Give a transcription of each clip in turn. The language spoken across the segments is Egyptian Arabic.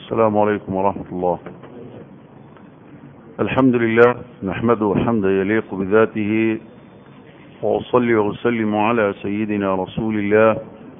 السلام عليكم ورحمة الله الحمد لله نحمده حمدا يليق بذاته وأصلي وأسلم على سيدنا رسول الله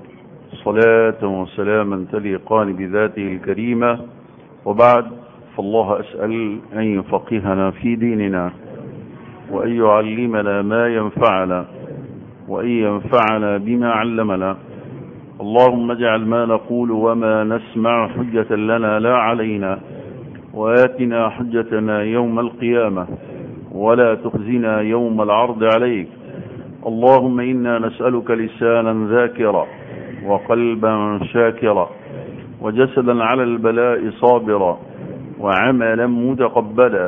صلاة وسلاما تليقان بذاته الكريمة وبعد فالله أسأل أن يفقهنا في ديننا وأن يعلمنا ما ينفعنا وأن ينفعنا بما علمنا اللهم اجعل ما نقول وما نسمع حجة لنا لا علينا وآتنا حجتنا يوم القيامة ولا تخزنا يوم العرض عليك اللهم إنا نسألك لسانا ذاكرا وقلبا شاكرا وجسدا على البلاء صابرا وعملا متقبلا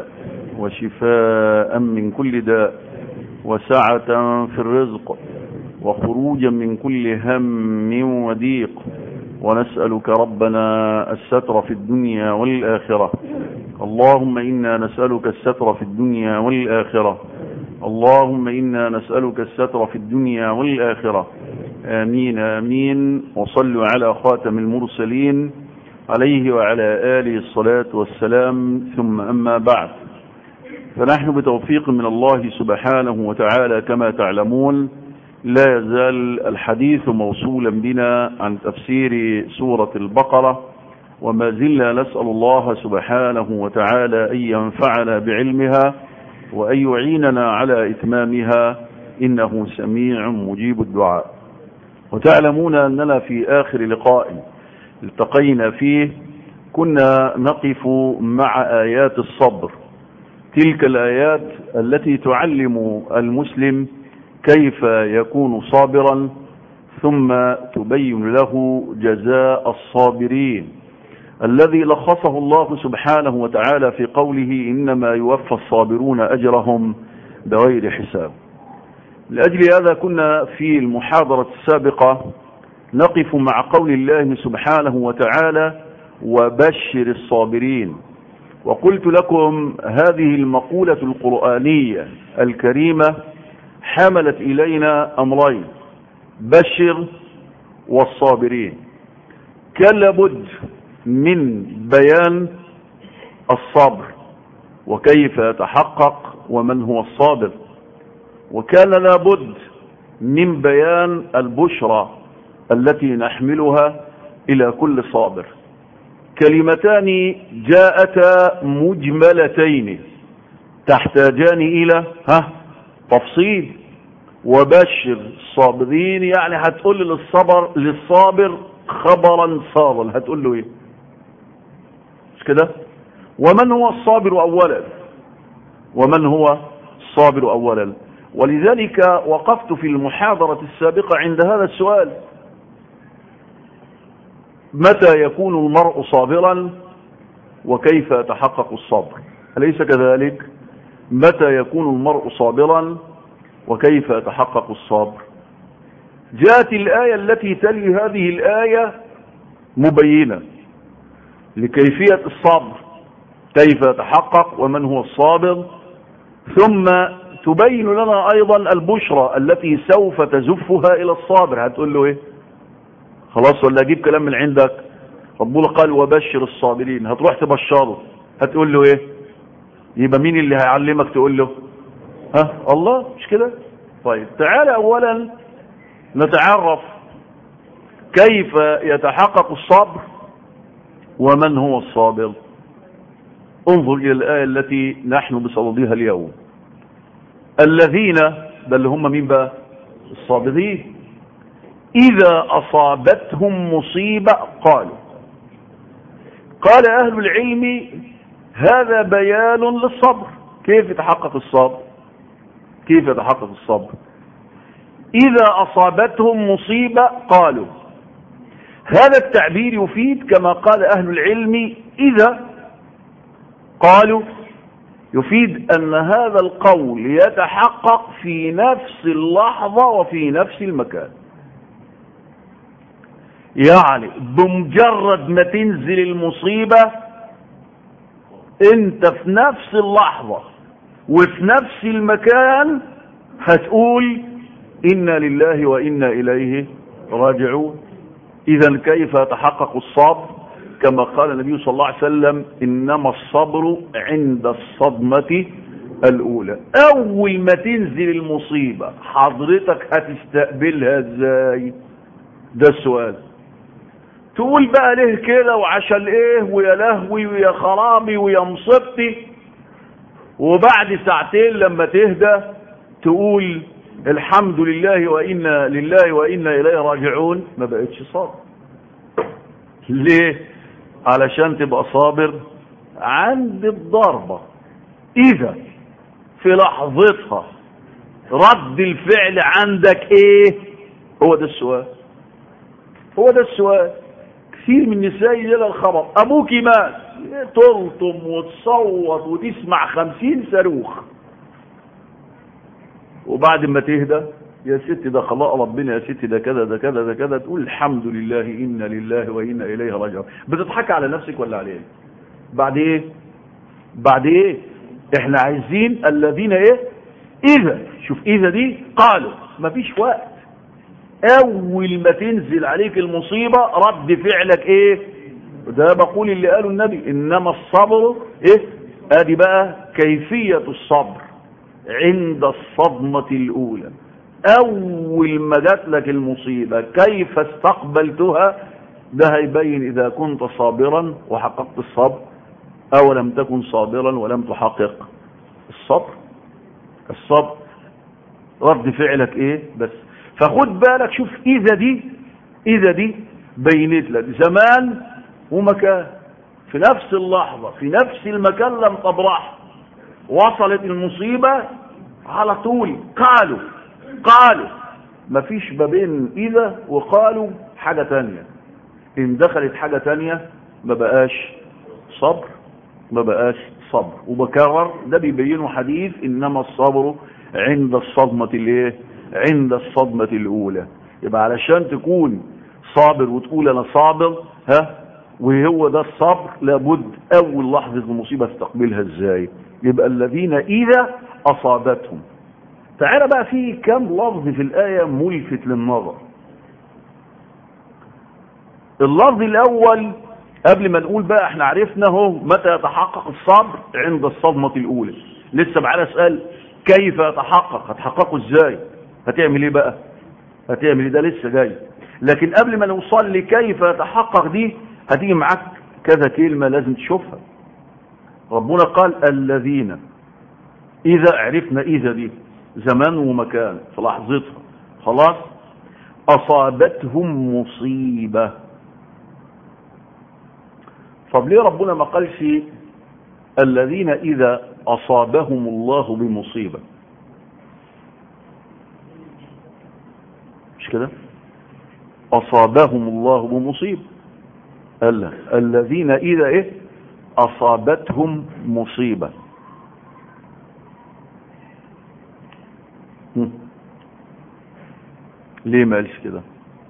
وشفاء من كل داء وسعة في الرزق وخروجا من كل هم وضيق ونسألك ربنا الستر في الدنيا والآخرة اللهم إنا نسألك الستر في الدنيا والآخرة اللهم إنا نسألك الستر في الدنيا والآخرة آمين آمين وصلوا على خاتم المرسلين عليه وعلى آله الصلاة والسلام ثم أما بعد فنحن بتوفيق من الله سبحانه وتعالى كما تعلمون لا يزال الحديث موصولا بنا عن تفسير سورة البقرة وما زلنا نسأل الله سبحانه وتعالى أن ينفعنا بعلمها وأن يعيننا على إتمامها إنه سميع مجيب الدعاء وتعلمون أننا في آخر لقاء التقينا فيه كنا نقف مع آيات الصبر تلك الآيات التي تعلم المسلم كيف يكون صابرا ثم تبين له جزاء الصابرين الذي لخصه الله سبحانه وتعالى في قوله إنما يوفى الصابرون أجرهم بغير حساب لأجل هذا كنا في المحاضرة السابقة نقف مع قول الله سبحانه وتعالى وبشر الصابرين وقلت لكم هذه المقولة القرآنية الكريمة حملت إلينا أمرين بشر والصابرين كان لابد من بيان الصبر وكيف يتحقق ومن هو الصابر وكان لابد من بيان البشرى التي نحملها إلى كل صابر كلمتان جاءتا مجملتين تحتاجان إلى ها تفصيل وبشر الصابرين يعني هتقول للصبر للصابر خبرا صابا هتقول له ايه مش كده ومن هو الصابر اولا ومن هو الصابر اولا ولذلك وقفت في المحاضرة السابقة عند هذا السؤال متى يكون المرء صابرا وكيف يتحقق الصبر أليس كذلك متى يكون المرء صابرا وكيف يتحقق الصبر جاءت الآية التي تلي هذه الآية مبينة لكيفية الصبر كيف يتحقق ومن هو الصابر ثم تبين لنا أيضا البشرى التي سوف تزفها إلى الصابر هتقول له إيه خلاص ولا أجيب كلام من عندك ربنا قال وبشر الصابرين هتروح تبشره هتقول له إيه يبقى مين اللي هيعلمك تقول له ها الله مش كده طيب تعالى اولا نتعرف كيف يتحقق الصبر ومن هو الصابر انظر الى الايه التي نحن بصددها اليوم الذين بل هم مين بقى الصابرين اذا اصابتهم مصيبه قالوا قال اهل العلم هذا بيان للصبر كيف يتحقق الصبر كيف يتحقق الصبر إذا أصابتهم مصيبة قالوا هذا التعبير يفيد كما قال أهل العلم إذا قالوا يفيد أن هذا القول يتحقق في نفس اللحظة وفي نفس المكان يعني بمجرد ما تنزل المصيبة انت في نفس اللحظة وفي نفس المكان هتقول إنا لله وإنا إليه راجعون إذا كيف يتحقق الصبر كما قال النبي صلى الله عليه وسلم إنما الصبر عند الصدمة الأولى أول ما تنزل المصيبة حضرتك هتستقبلها ازاي ده السؤال تقول بقى ليه كده وعشان ايه ويا لهوي ويا خرابي ويا مصيبتي وبعد ساعتين لما تهدى تقول الحمد لله وإنا لله وإنا إليه راجعون ما بقتش صابر ليه علشان تبقى صابر عند الضربة إذا في لحظتها رد الفعل عندك ايه هو ده السؤال هو ده السؤال كثير من النساء يجي الخبر ابوك مات تلطم وتصوت وتسمع خمسين صاروخ وبعد ما تهدى يا ست ده خلاء ربنا يا ست ده كذا ده كذا ده كذا تقول الحمد لله إنا لله وإنا إليه راجعون بتضحك على نفسك ولا عليه بعد ايه بعد ايه احنا عايزين الذين ايه اذا شوف اذا دي قالوا مفيش وقت اول ما تنزل عليك المصيبة رد فعلك ايه ده بقول اللي قاله النبي انما الصبر ايه ادي بقى كيفية الصبر عند الصدمة الاولى اول ما جات لك المصيبة كيف استقبلتها ده هيبين اذا كنت صابرا وحققت الصبر او لم تكن صابرا ولم تحقق الصبر الصبر رد فعلك ايه بس فخد بالك شوف اذا دي اذا دي بينت لك زمان ومكان في نفس اللحظة في نفس المكان لم تبرح وصلت المصيبة على طول قالوا قالوا مفيش ما بين اذا وقالوا حاجة تانية ان دخلت حاجة تانية ما بقاش صبر ما بقاش صبر وبكرر ده بيبينه حديث انما الصبر عند الصدمة الايه عند الصدمة الاولى يبقى علشان تكون صابر وتقول انا صابر ها وهو ده الصبر لابد اول لحظة المصيبة تستقبلها ازاي يبقى الذين اذا اصابتهم تعالى بقى في كم لفظ في الاية ملفت للنظر اللفظ الاول قبل ما نقول بقى احنا عرفنا اهو متى يتحقق الصبر عند الصدمة الاولى لسه معانا سؤال كيف يتحقق هتحققه ازاي هتعمل ايه بقى هتعمل ايه ده لسه جاي لكن قبل ما نوصل لكيف يتحقق دي هتيجي معاك كذا كلمة لازم تشوفها ربنا قال الذين اذا عرفنا اذا دي زمان ومكان في لحظتها خلاص اصابتهم مصيبه طب ليه ربنا ما قالش الذين إذا أصابهم الله بمصيبة مش كده أصابهم الله بمصيبة قال الذين إذا إيه أصابتهم مصيبة ليه ما قالش كده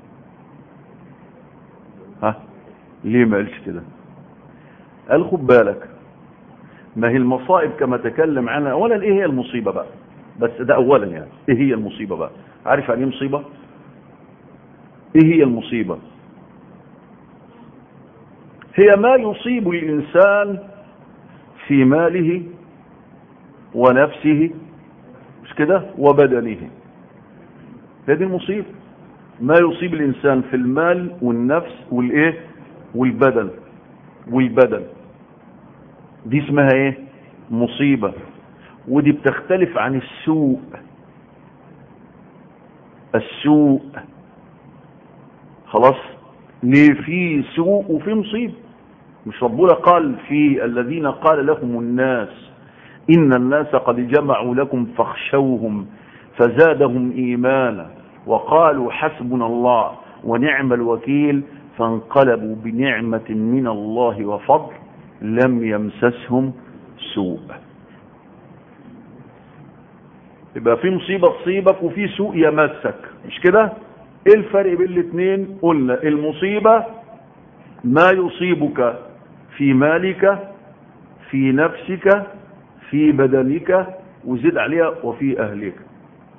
ها ليه ما قالش كده قال خد بالك ما هي المصائب كما تكلم عنها اولا ايه هي المصيبة بقى بس ده اولا يعني ايه هي المصيبة بقى عارف يعني ايه مصيبة ايه هي المصيبة هي ما يصيب الانسان في ماله ونفسه مش كده وبدنه هذه المصيبة ما يصيب الانسان في المال والنفس والايه والبدن والبدن دي اسمها ايه مصيبة ودي بتختلف عن السوء السوء خلاص ليه في سوء وفي مصيبة مش ربنا قال في الذين قال لهم الناس إن الناس قد جمعوا لكم فاخشوهم فزادهم إيمانا وقالوا حسبنا الله ونعم الوكيل فانقلبوا بنعمة من الله وفضل لم يمسسهم سوء يبقى في مصيبة تصيبك وفي سوء يمسك مش كده ايه الفرق بين الاثنين قلنا المصيبة ما يصيبك في مالك في نفسك في بدنك وزد عليها وفي اهلك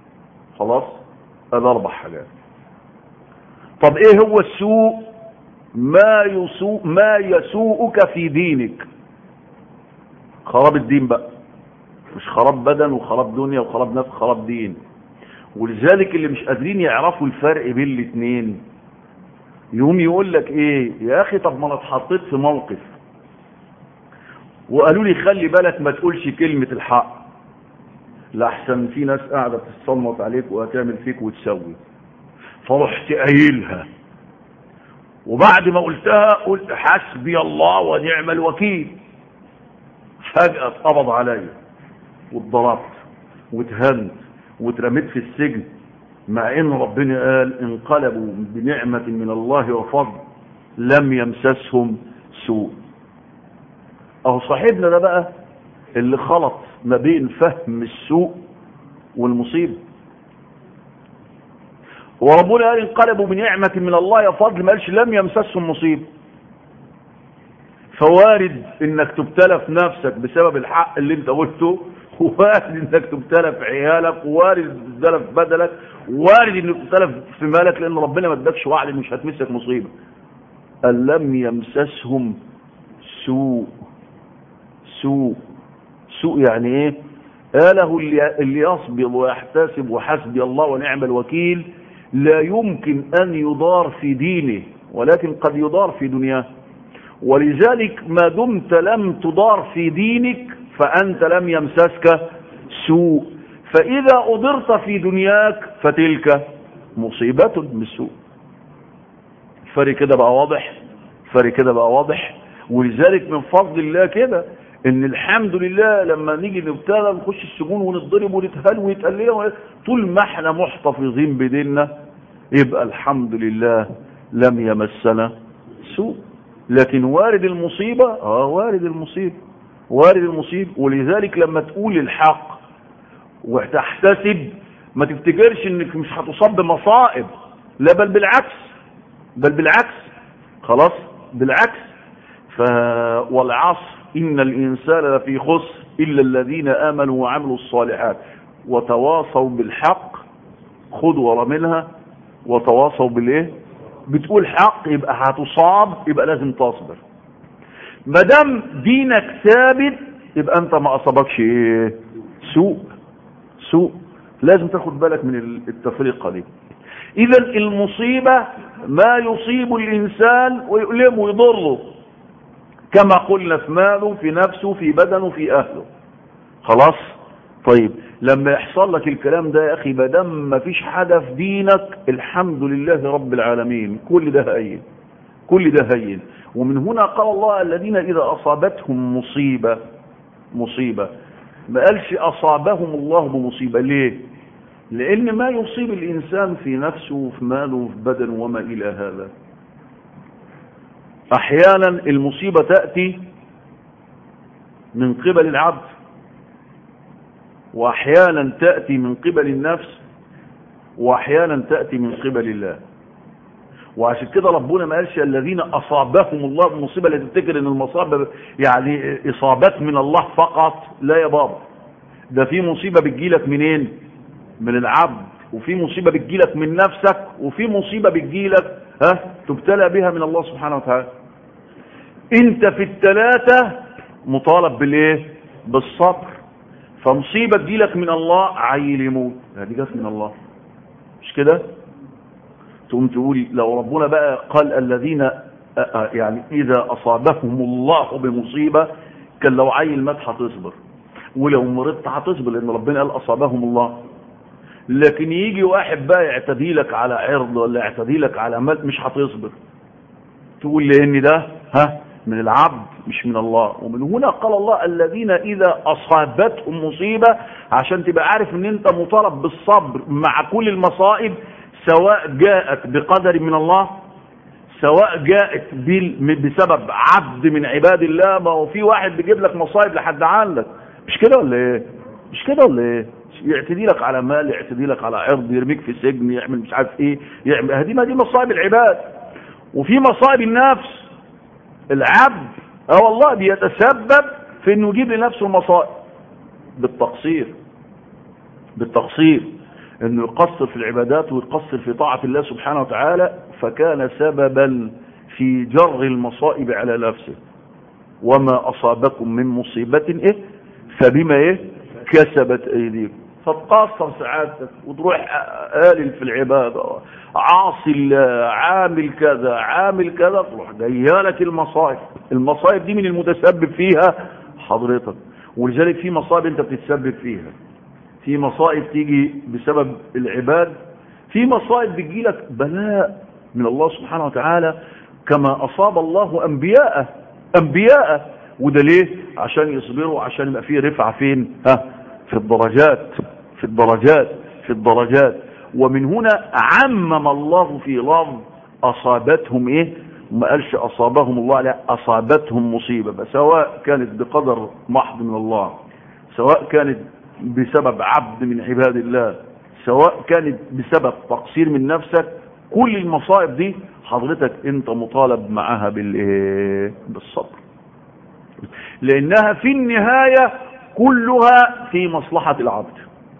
خلاص هذا اربع حاجات طب ايه هو السوء ما يسوء ما يسوءك في دينك خراب الدين بقى مش خراب بدن وخراب دنيا وخراب نفس خراب دين ولذلك اللي مش قادرين يعرفوا الفرق بين الاثنين يقوم يقول لك ايه يا اخي طب ما انا اتحطيت في موقف وقالوا لي خلي بالك ما تقولش كلمة الحق لأحسن في ناس قاعدة تتصنط عليك وهتعمل فيك وتسوي فرحت قايلها وبعد ما قلتها قلت حسبي الله ونعم الوكيل فجأة اتقبض عليا واتضربت واتهنت واترميت في السجن مع ان ربنا قال انقلبوا بنعمة من الله وفضل لم يمسسهم سوء اهو صاحبنا ده بقى اللي خلط ما بين فهم السوء والمصيبة وربنا قال انقلبوا بنعمة من الله وفضل ما قالش لم يمسسهم مصيبة فوارد انك تبتلى في نفسك بسبب الحق اللي انت قلته وارد انك تبتلى في عيالك وارد تبتلى في بدلك وارد انك تبتلى في مالك لان ربنا ما ادكش وعد مش هتمسك مصيبه قال لم يمسسهم سوء سوء سوء يعني ايه قاله اللي, اللي يصبر ويحتسب وحسبي الله ونعم الوكيل لا يمكن ان يضار في دينه ولكن قد يضار في دنياه ولذلك ما دمت لم تضار في دينك فأنت لم يمسسك سوء فإذا أضرت في دنياك فتلك مصيبة من سوء فرق كده بقى واضح فرق كده بقى واضح ولذلك من فضل الله كده ان الحمد لله لما نيجي نبتلى نخش السجون ونتضرب ونتهان ويتقال لنا طول ما احنا محتفظين بديننا يبقى الحمد لله لم يمسنا سوء لكن وارد المصيبة اه وارد المصيبة وارد المصيبة ولذلك لما تقول الحق وتحتسب ما تفتكرش انك مش هتصاب بمصائب لا بل بالعكس بل بالعكس خلاص بالعكس ف والعصر ان الانسان لفي خسر الا الذين امنوا وعملوا الصالحات وتواصوا بالحق خذ ورا منها وتواصوا بالايه بتقول حق يبقى هتصاب يبقى لازم تصبر ما دام دينك ثابت يبقى انت ما اصابكش ايه سوء سوء لازم تاخد بالك من التفرقه دي اذا المصيبه ما يصيب الانسان ويؤلمه ويضره كما قلنا في ماله في نفسه في بدنه في اهله خلاص طيب لما يحصل لك الكلام ده يا اخي ما دام ما فيش حاجه في دينك الحمد لله رب العالمين كل ده هين كل ده هين ومن هنا قال الله الذين اذا اصابتهم مصيبه مصيبه ما قالش اصابهم الله بمصيبه ليه لان ما يصيب الانسان في نفسه وفي ماله وفي بدنه وما الى هذا احيانا المصيبه تاتي من قبل العبد واحيانا تأتي من قبل النفس واحيانا تأتي من قبل الله وعشان كده ربنا ما قالش الذين اصابهم الله بالمصيبه اللي تفتكر ان المصاب يعني اصابات من الله فقط لا يا بابا ده في مصيبه بتجيلك منين من العبد وفي مصيبه بتجيلك من نفسك وفي مصيبه بتجيلك ها تبتلى بها من الله سبحانه وتعالى انت في الثلاثه مطالب بالايه بالصبر فمصيبة تجيلك من الله عيل يموت هذه جت من الله مش كده تقوم تقول لو ربنا بقى قال الذين يعني إذا أصابهم الله بمصيبة كان لو عيل مات هتصبر ولو مرضت هتصبر لأن ربنا قال أصابهم الله لكن يجي واحد بقى يعتدي لك على عرض ولا يعتدي لك على مال مش هتصبر تقول لأن ده ها من العبد مش من الله ومن هنا قال الله الذين إذا أصابتهم مصيبة عشان تبقى عارف ان انت مطالب بالصبر مع كل المصائب سواء جاءت بقدر من الله سواء جاءت بسبب عبد من عباد الله ما هو في واحد بيجيب لك مصائب لحد عندك مش كده ولا ايه مش كده ولا ايه يعتدي لك على مال يعتدي لك على عرض يرميك في سجن يعمل مش عارف ايه يعمل هذه ما دي مصائب العباد وفي مصائب النفس العبد اه والله بيتسبب في انه يجيب لنفسه المصائب بالتقصير بالتقصير انه يقصر في العبادات ويقصر في طاعة الله سبحانه وتعالى فكان سببا في جر المصائب على نفسه وما أصابكم من مصيبة إيه فبما إيه كسبت أيديكم فتقصر سعادتك وتروح قالل في العبادة عاصي الله عامل كذا عامل كذا تروح جايالك المصائب المصائب دي من المتسبب فيها حضرتك ولذلك في مصائب انت بتتسبب فيها في مصائب تيجي بسبب العباد في مصائب بتجيلك بلاء من الله سبحانه وتعالى كما أصاب الله أنبياءه أنبياءه وده ليه عشان يصبروا عشان يبقى فيه رفعة فين ها في الدرجات في الدرجات في الدرجات ومن هنا عمم الله في لفظ أصابتهم إيه ما قالش أصابهم الله لا أصابتهم مصيبة سواء كانت بقدر محض من الله سواء كانت بسبب عبد من عباد الله سواء كانت بسبب تقصير من نفسك كل المصائب دي حضرتك انت مطالب معاها بالايه بالصبر لانها في النهاية كلها في مصلحة العبد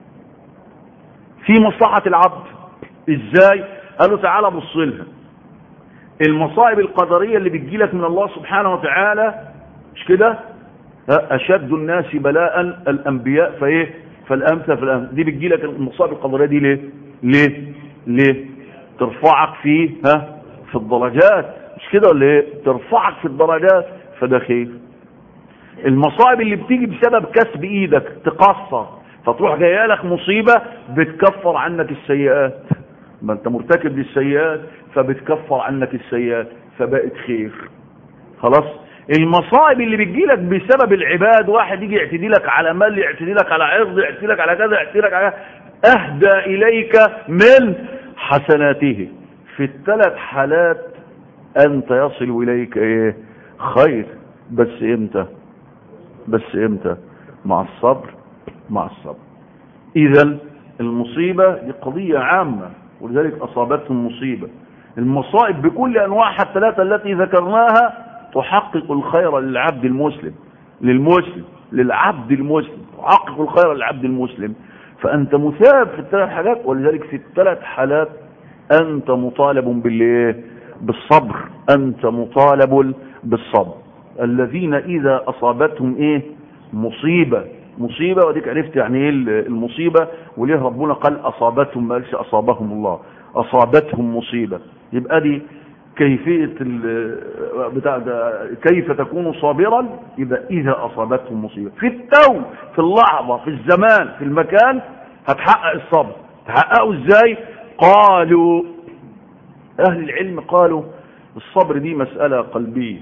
في مصلحة العبد ازاي قالوا تعالى بص لها المصائب القدرية اللي بتجيلك من الله سبحانه وتعالى مش كده اشد الناس بلاء الانبياء فايه فالامثل فالامثل دي بتجيلك المصائب القدرية دي ليه ليه ليه ترفعك في ها في الدرجات مش كده ولا ايه ترفعك في الدرجات فده خير المصائب اللي بتيجي بسبب كسب ايدك تقصر فتروح جايه لك مصيبه بتكفر عنك السيئات ما انت مرتكب للسيئات فبتكفر عنك السيئات فبقت خير خلاص المصائب اللي بتجيلك بسبب العباد واحد يجي يعتدي لك على مال يعتدي لك على عرض يعتدي لك على كذا يعتدي لك على اهدى اليك من حسناته في الثلاث حالات انت يصل اليك ايه خير بس امتى بس امتى مع الصبر مع الصبر اذا المصيبة دي قضية عامة ولذلك اصابتهم مصيبة المصائب بكل انواعها الثلاثة التي ذكرناها تحقق الخير للعبد المسلم للمسلم للعبد المسلم تحقق الخير للعبد المسلم فانت مثاب في الثلاث حالات ولذلك في الثلاث حالات انت مطالب بالايه بالصبر انت مطالب بالصبر الذين اذا اصابتهم ايه مصيبة مصيبة وديك عرفت يعني ايه المصيبة وليه ربنا قال اصابتهم ما قالش اصابهم الله اصابتهم مصيبة يبقى دي كيفية بتاع ده كيف تكون صابرا يبقى اذا اصابتهم مصيبة في التو في اللحظة في الزمان في المكان هتحقق الصبر تحققه ازاي قالوا اهل العلم قالوا الصبر دي مسألة قلبية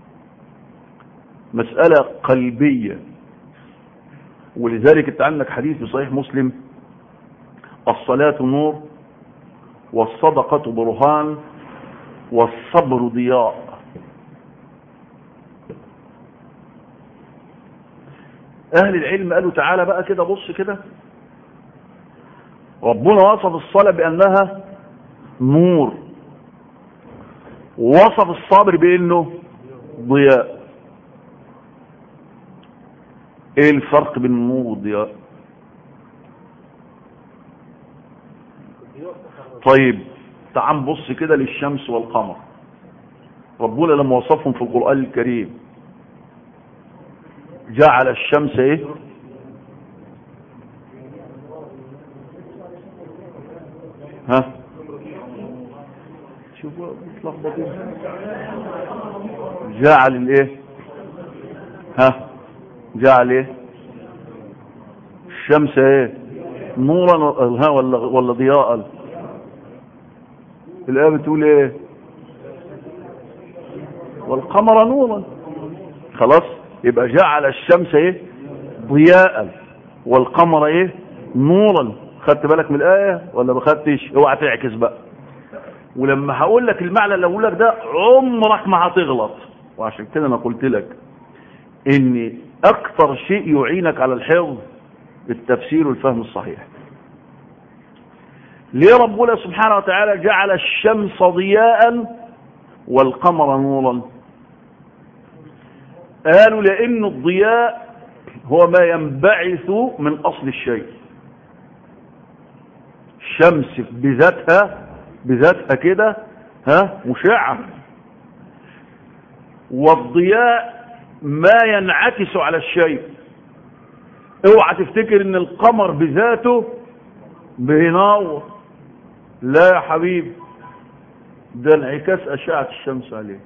مسألة قلبية ولذلك انت عندك حديث في صحيح مسلم الصلاة نور والصدقة برهان والصبر ضياء اهل العلم قالوا تعالى بقى كده بص كده ربنا وصف الصلاة بانها نور ووصف الصبر بانه ضياء ايه الفرق بين النور والضياء طيب تعال بص كده للشمس والقمر ربنا لما وصفهم في القرآن الكريم جعل الشمس ايه ها شوفوا متلخبطين جعل الايه ها جعل ايه الشمس ايه نورا ها ولا ولا ضياء الايه بتقول ايه والقمر نورا خلاص يبقى جعل الشمس ايه ضياء والقمر ايه نورا خدت بالك من الايه ولا ما خدتش اوعى تعكس بقى ولما هقول لك المعنى اللي هقول لك ده عمرك ما هتغلط وعشان كده انا قلت لك ان اكثر شيء يعينك على الحفظ التفسير والفهم الصحيح ليه ربنا سبحانه وتعالى جعل الشمس ضياء والقمر نورا قالوا لان الضياء هو ما ينبعث من اصل الشيء الشمس بذاتها بذاتها كده ها مشعة والضياء ما ينعكس على الشيء اوعى تفتكر ان القمر بذاته بينور لا يا حبيبي ده انعكاس اشعة الشمس عليه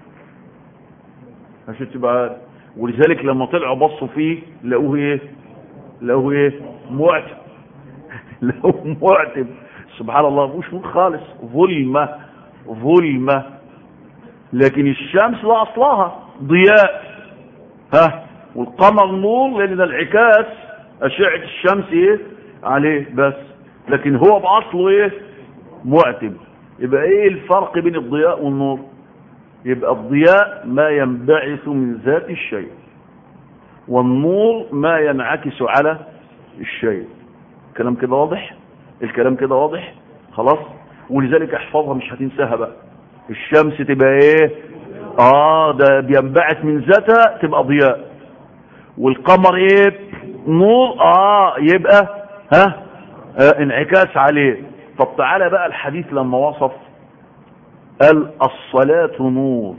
عشان تبقى عارف. ولذلك لما طلعوا بصوا فيه لقوه ايه لقوه ايه معتم لقوه معتم سبحان الله مش نور خالص ظلمة ظلمة لكن الشمس لا اصلها ضياء ها والقمر نور لان ده انعكاس اشعة الشمس ايه عليه بس لكن هو باصله ايه معتم يبقى ايه الفرق بين الضياء والنور يبقى الضياء ما ينبعث من ذات الشيء والنور ما ينعكس على الشيء الكلام كده واضح الكلام كده واضح خلاص ولذلك احفظها مش هتنساها بقى الشمس تبقى ايه اه ده بينبعث من ذاتها تبقى ضياء والقمر ايه نور اه يبقى ها آه انعكاس عليه طب تعالى بقى الحديث لما وصف قال الصلاة نور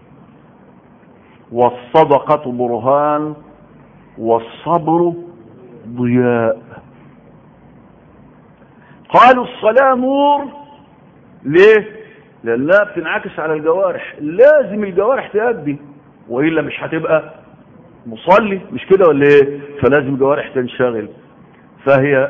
والصدقة برهان والصبر ضياء قالوا الصلاة نور ليه لأنها بتنعكس على الجوارح لازم الجوارح تأدي وإلا مش هتبقى مصلي مش كده ولا ايه فلازم الجوارح تنشغل فهي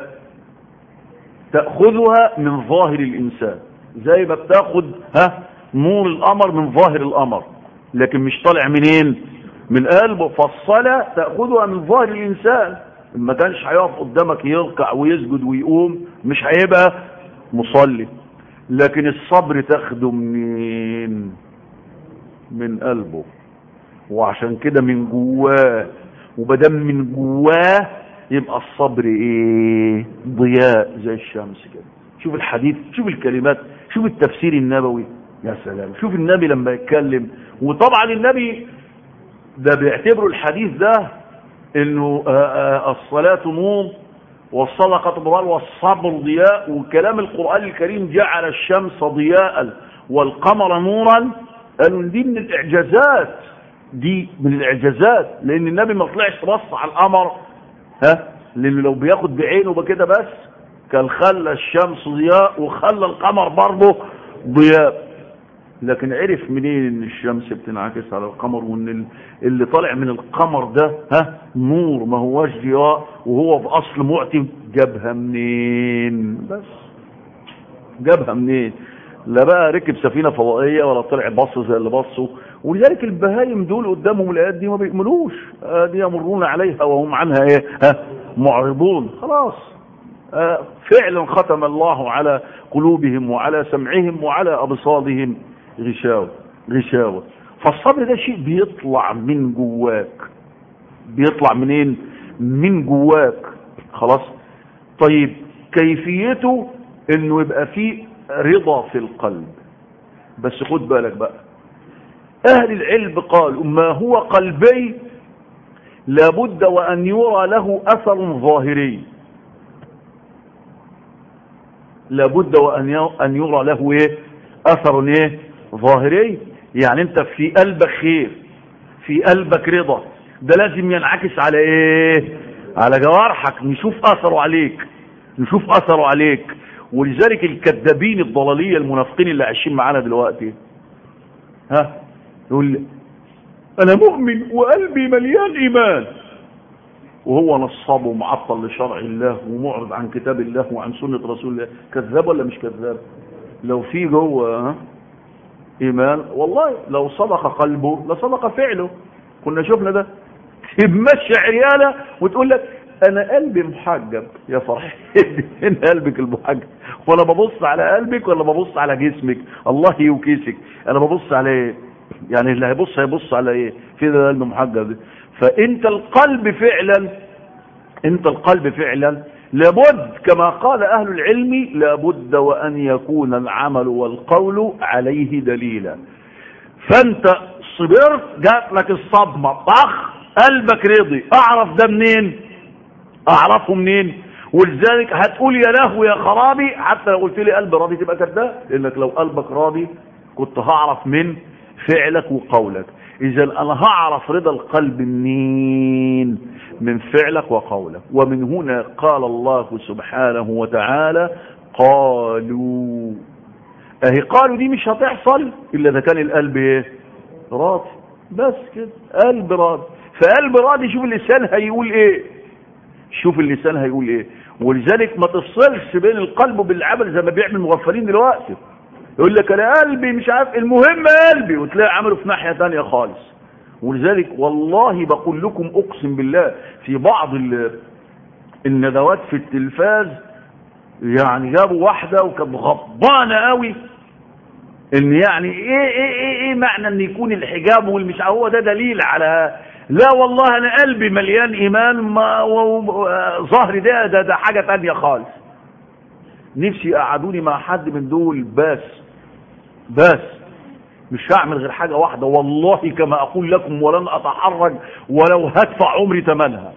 تأخذها من ظاهر الإنسان زي ما بتاخد ها نور القمر من ظاهر القمر لكن مش طالع منين من قلبه فالصلاة تأخذها من ظاهر الإنسان ما كانش هيقف قدامك يركع ويسجد ويقوم مش هيبقى مصلي لكن الصبر تاخده منين من قلبه وعشان كده من جواه وبدم من جواه يبقى الصبر ايه ضياء زي الشمس كده شوف الحديث شوف الكلمات شوف التفسير النبوي يا سلام شوف النبي لما يتكلم وطبعا النبي ده بيعتبروا الحديث ده انه آآ آآ الصلاة نور والصدقة ضلال والصبر ضياء وكلام القرآن الكريم جعل الشمس ضياء والقمر نورا قالوا دي من الاعجازات دي من الاعجازات لان النبي ما طلعش بص على القمر ها لان لو بياخد بعينه بكده بس كان خلى الشمس ضياء وخلى القمر برضه ضياء لكن عرف منين ان الشمس بتنعكس على القمر وان اللي طالع من القمر ده ها نور ما هواش ضياء وهو في اصل معتم جابها منين بس جابها منين لا بقى ركب سفينه فضائيه ولا طلع بص زي اللي بصوا ولذلك البهايم دول قدامهم الايات دي ما بيؤمنوش آه دي يمرون عليها وهم عنها ايه ها معرضون خلاص آه فعلا ختم الله على قلوبهم وعلى سمعهم وعلى ابصارهم غشاوة غشاوة فالصبر ده شيء بيطلع من جواك بيطلع منين من جواك خلاص طيب كيفيته انه يبقى فيه رضا في القلب بس خد بالك بقى اهل العلم قالوا ما هو قلبي لابد وان يرى له اثر ظاهري لابد وان ان يرى له ايه اثر ايه ظاهري يعني انت في قلبك خير في قلبك رضا ده لازم ينعكس على ايه على جوارحك نشوف اثره عليك نشوف اثره عليك ولذلك الكذابين الضلالية المنافقين اللي عايشين معانا دلوقتي ها يقول انا مؤمن وقلبي مليان ايمان وهو نصاب ومعطل لشرع الله ومعرض عن كتاب الله وعن سنة رسول الله كذاب ولا مش كذاب لو في جوه ها ايمان والله لو صدق قلبه لصدق فعله كنا شفنا ده تمشي عريانة وتقول لك انا قلبي محجب يا فرح ان قلبك المحجب ولا ببص على قلبك ولا ببص على جسمك الله يوكيسك انا ببص على ايه يعني اللي هيبص هيبص على ايه في ده قلب محجب فانت القلب فعلا انت القلب فعلا لابد كما قال اهل العلم لابد وان يكون العمل والقول عليه دليلا فانت صبرت جات لك الصدمة طخ قلبك رضي اعرف ده منين اعرفه منين ولذلك هتقول يا لهو يا خرابي حتى لو قلت لي قلبي راضي تبقى كذاب لانك لو قلبك راضي كنت هعرف من فعلك وقولك اذا انا هعرف رضا القلب منين من فعلك وقولك ومن هنا قال الله سبحانه وتعالى قالوا اهي قالوا دي مش هتحصل الا اذا كان القلب ايه راضي بس كده قلب راضي فقلب راضي شوف اللسان هيقول ايه شوف اللسان هيقول ايه ولذلك ما تفصلش بين القلب وبالعمل زي ما بيعمل المغفلين دلوقتي يقول لك انا قلبي مش عارف المهم قلبي وتلاقي عمله في ناحيه ثانيه خالص ولذلك والله بقول لكم اقسم بالله في بعض الندوات في التلفاز يعني جابوا واحده وكانت غضبانه قوي ان يعني ايه ايه ايه, إيه معنى ان يكون الحجاب والمش هو ده دليل على لا والله انا قلبي مليان ايمان ظهري ده, ده ده حاجه ثانيه خالص نفسي قعدوني مع حد من دول بس بس مش هعمل غير حاجة واحدة والله كما أقول لكم ولن أتحرج ولو هدفع عمري ثمنها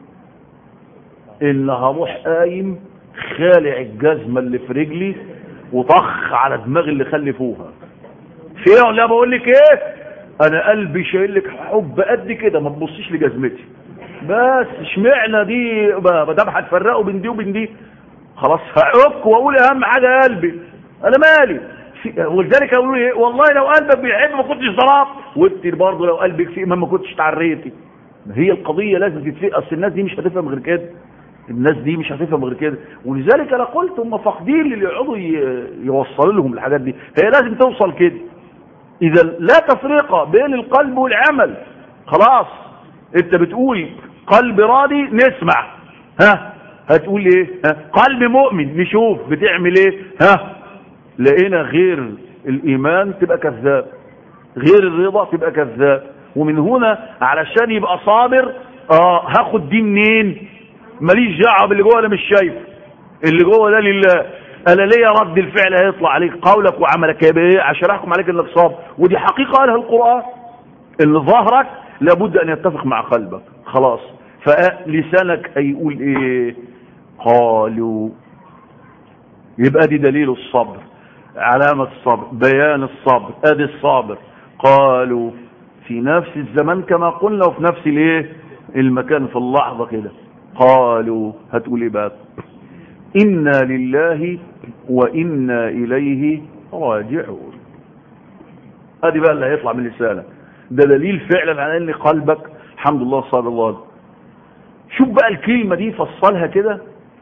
إن هروح قايم خالع الجزمة اللي في رجلي وطخ على دماغي اللي خلفوها فيها ولا بقول لك ايه انا قلبي شايل لك حب قد كده ما تبصيش لجزمتي بس اشمعنى دي ما دام هتفرقوا بين دي وبين دي خلاص هعك واقول اهم حاجه قلبي انا مالي ولذلك يقولوا ايه والله لو قلبك بيحب ما كنتش ضربت وانت برضه لو قلبك فيه ما كنتش تعريتي هي القضيه لازم تتفق اصل الناس دي مش هتفهم غير كده الناس دي مش هتفهم غير كده ولذلك انا قلت هم فاقدين اللي يقعدوا يوصلوا لهم الحاجات دي هي لازم توصل كده اذا لا تفرقه بين القلب والعمل خلاص انت بتقول قلب راضي نسمع ها هتقول ايه ها قلب مؤمن نشوف بتعمل ايه ها لقينا غير الايمان تبقى كذاب غير الرضا تبقى كذاب ومن هنا علشان يبقى صابر اه هاخد دي منين ماليش دعوه باللي جوه انا مش شايف اللي جوه ده لله انا ليا رد الفعل هيطلع عليك قولك وعملك يبقى ايه عشان احكم عليك انك صابر ودي حقيقه قالها القران اللي ظهرك لابد ان يتفق مع قلبك خلاص فلسانك هيقول ايه قالوا يبقى دي دليل الصبر علامة الصبر بيان الصبر ادي الصابر قالوا في نفس الزمان كما قلنا وفي نفس الايه المكان في اللحظة كده قالوا هتقول ايه بقى انا لله وانا اليه راجعون ادي بقى اللي هيطلع من لسانك ده دليل فعلا على ان قلبك الحمد لله صلى الله شوف بقى الكلمة دي فصلها كده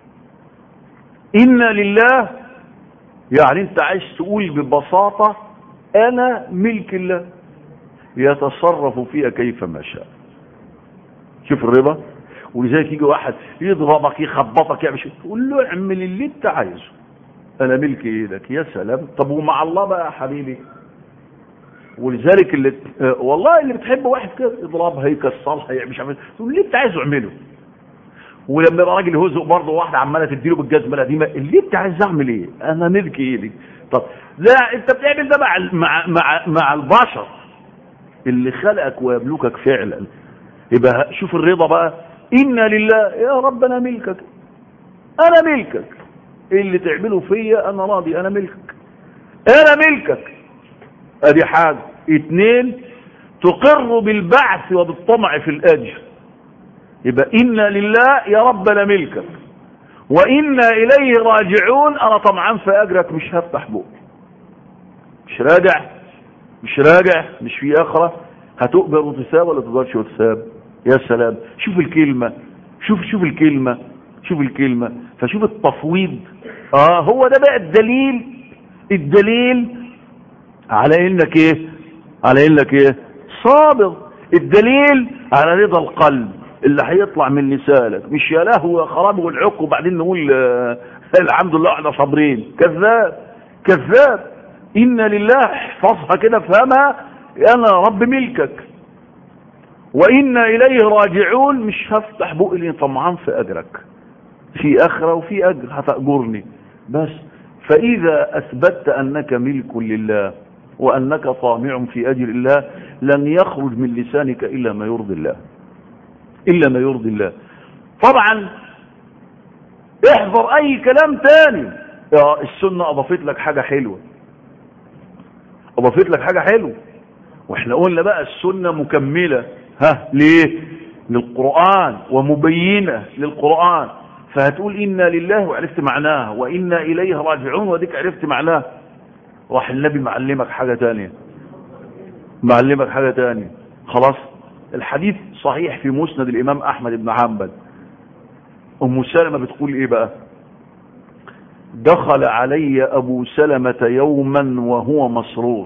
إنا لله يعني انت عايز تقول ببساطة انا ملك الله يتصرف فيها كيف ما شاء شوف الرضا ولذلك يجي واحد يضربك يخبطك يعمل شيء تقول له اعمل اللي انت عايزه انا ملك ايدك يا سلام طب ومع الله بقى يا حبيبي ولذلك اللي اه والله اللي بتحب واحد كده يضربها يكسرها يعمل مش عارف تقول اللي انت عايزه اعمله ولما يبقى راجل يهزق برضه واحده عماله تديله بالجزمه القديمه اللي انت عايز اعمل ايه؟ انا ملك ايدي طب لا انت بتعمل ده مع مع مع, مع البشر اللي خلقك ويملكك فعلا يبقى شوف الرضا بقى انا لله يا رب انا ملكك انا ملكك اللي تعمله فيا انا راضي انا ملكك انا ملكك ادي حاجه اتنين تقر بالبعث وبالطمع في الاجر يبقى إنا لله يا رب أنا ملكك وإنا إليه راجعون أنا طمعان في أجرك مش هفتح بوق مش راجع مش راجع مش في آخرة هتقبل وتساب ولا تقدرش وتساب يا سلام شوف الكلمة شوف شوف الكلمة شوف الكلمة فشوف التفويض اه هو ده بقى الدليل الدليل على انك ايه على انك ايه صابر الدليل على رضا القلب اللي هيطلع من لسانك مش يا لهو يا خراب والعق وبعدين نقول آه الحمد لله احنا صابرين كذاب كذاب ان لله احفظها كده افهمها انا رب ملكك وانا اليه راجعون مش هفتح بقي لي طمعان في اجرك في اخره وفي اجر هتاجرني بس فاذا اثبتت انك ملك لله وانك طامع في اجر الله لن يخرج من لسانك الا ما يرضي الله إلا ما يرضي الله طبعا احذر أي كلام تاني يا السنة أضافت لك حاجة حلوة أضافت لك حاجة حلوة واحنا قلنا بقى السنة مكملة ها ليه للقرآن ومبينة للقرآن فهتقول إنا لله وعرفت معناها وإنا إليه راجعون وديك عرفت معناها راح النبي معلمك حاجة تانية معلمك حاجة تانية خلاص الحديث صحيح في مسند الإمام أحمد بن حنبل أم سلمة بتقول إيه بقى دخل علي أبو سلمة يوما وهو مسرور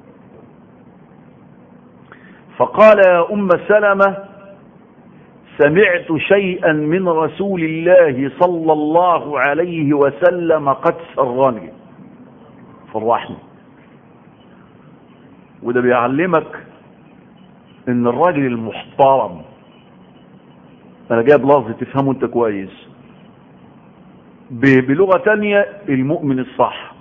فقال يا أم سلمة سمعت شيئا من رسول الله صلى الله عليه وسلم قد سرني فرحني وده بيعلمك ان الراجل المحترم انا جايب لفظ تفهمه انت كويس بلغة تانية المؤمن الصح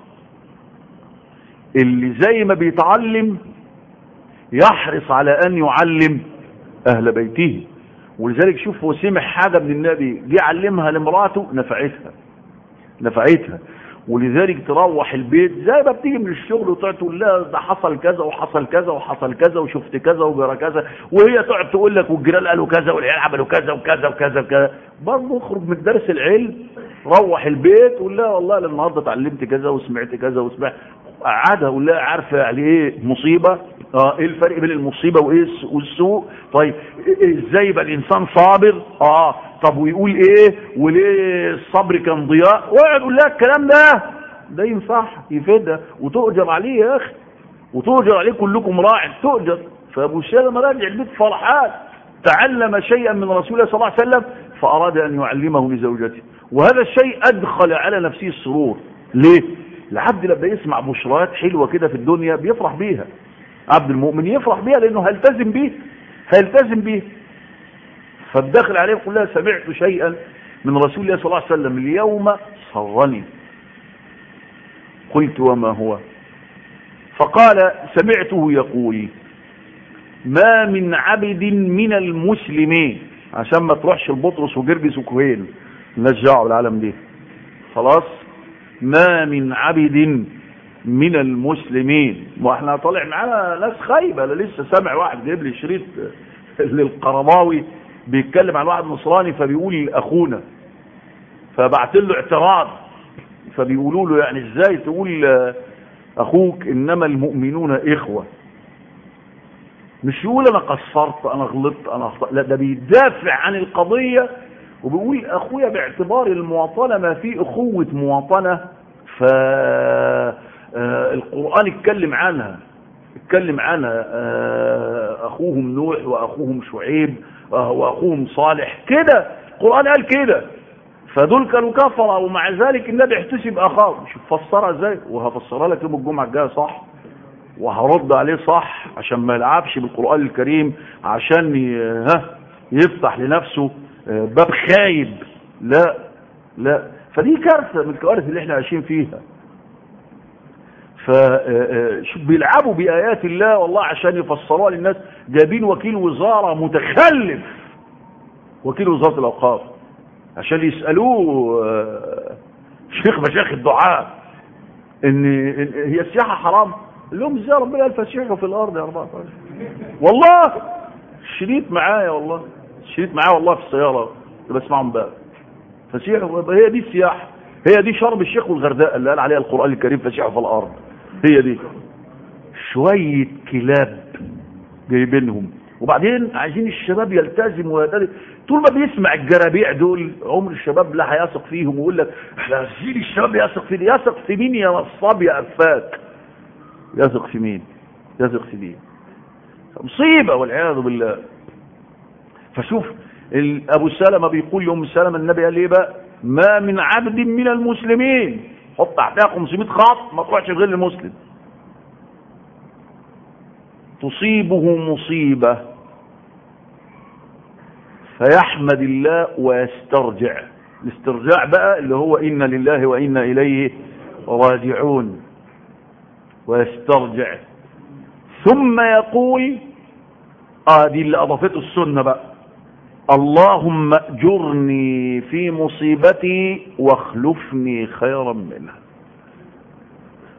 اللي زي ما بيتعلم يحرص على ان يعلم اهل بيته ولذلك شوف هو سمع حاجة من النبي جه علمها لمراته نفعتها نفعتها ولذلك تروح البيت زي ما بتيجي من الشغل وتقعد تقول لها ده حصل كذا وحصل كذا وحصل كذا وشفت كذا وجرى كذا وهي تقعد تقول لك والجيران قالوا كذا والعيال عملوا كذا وكذا وكذا وكذا برضه اخرج من درس العلم روح البيت قول لها والله أنا النهارده اتعلمت كذا وسمعت كذا وسمعت قعدها قول لها عارفه يعني ايه مصيبه اه ايه الفرق بين المصيبه وايه والسوء طيب ازاي يبقى الانسان صابر اه طب ويقول ايه وليه الصبر كان ضياء واقعد قول لها الكلام ده ده ينفع يفيدها وتؤجر عليه يا اخي وتؤجر عليه كلكم راع تؤجر فابو سلمة راجع البيت فرحان تعلم شيئا من رسول الله صلى الله عليه وسلم فاراد ان يعلمه لزوجته وهذا الشيء ادخل على نفسه السرور ليه العبد لما يسمع بشرات حلوه كده في الدنيا بيفرح بيها عبد المؤمن يفرح بيها لانه هيلتزم بيه هيلتزم بيه فالداخل عليه يقول لها سمعت شيئا من رسول الله صلى الله عليه وسلم اليوم صرني قلت وما هو فقال سمعته يقول ما من عبد من المسلمين عشان ما تروحش البطرس وجرجس وكوهين نرجعوا العالم دي خلاص ما من عبد من المسلمين واحنا طالع معانا ناس خايبه انا لسه سامع واحد جايب لي شريط للقرضاوي بيتكلم عن واحد نصراني فبيقول اخونا فبعت له اعتراض فبيقولوا له يعني ازاي تقول اخوك انما المؤمنون اخوه مش يقول انا قصرت انا غلطت انا اخطأت لا ده بيدافع عن القضيه وبيقول اخويا باعتبار المواطنه ما في اخوه مواطنه ف القرآن اتكلم عنها اتكلم عنها اخوهم نوح واخوهم شعيب واخوهم صالح كده القرآن قال كده فدول كانوا كفرة ومع ذلك النبي احتسب اخاه شوف فسرها ازاي وهفسرها لك يوم الجمعة الجاية صح وهرد عليه صح عشان ما يلعبش بالقرآن الكريم عشان ها يفتح لنفسه باب خايب لا لا فدي كارثة من الكوارث اللي احنا عايشين فيها فشوف بيلعبوا بآيات الله والله عشان يفسروها للناس جايبين وكيل وزارة متخلف وكيل وزارة الأوقاف عشان يسألوه شيخ مشايخ الدعاء إن, إن هي السياحة حرام لهم ازاي ربنا قال فسيحوا في الأرض يا 14 والله الشريط معايا والله الشريط معايا والله في السيارة بسمعهم بقى فسيحوا هي دي السياحة هي دي شرم الشيخ والغرداء اللي قال عليها القرآن الكريم فسيحوا في الأرض هي دي شوية كلاب جايبينهم وبعدين عايزين الشباب يلتزم ويلتزم طول ما بيسمع الجرابيع دول عمر الشباب لا هيثق فيهم ويقول لك احنا عايزين الشباب يثق فينا يثق في مين يا نصاب يا افاك يثق في مين يثق في مين مصيبة والعياذ بالله فشوف ابو سلمة بيقول لأم سلمة النبي قال ايه بقى ما من عبد من المسلمين حط تحتها 500 خط ما تروحش غير المسلم تصيبه مصيبة فيحمد الله ويسترجع الاسترجاع بقى اللي هو إن لله وإنا إليه راجعون ويسترجع ثم يقول آه دي اللي أضافته السنة بقى اللهم اجرني في مصيبتي واخلفني خيرا منها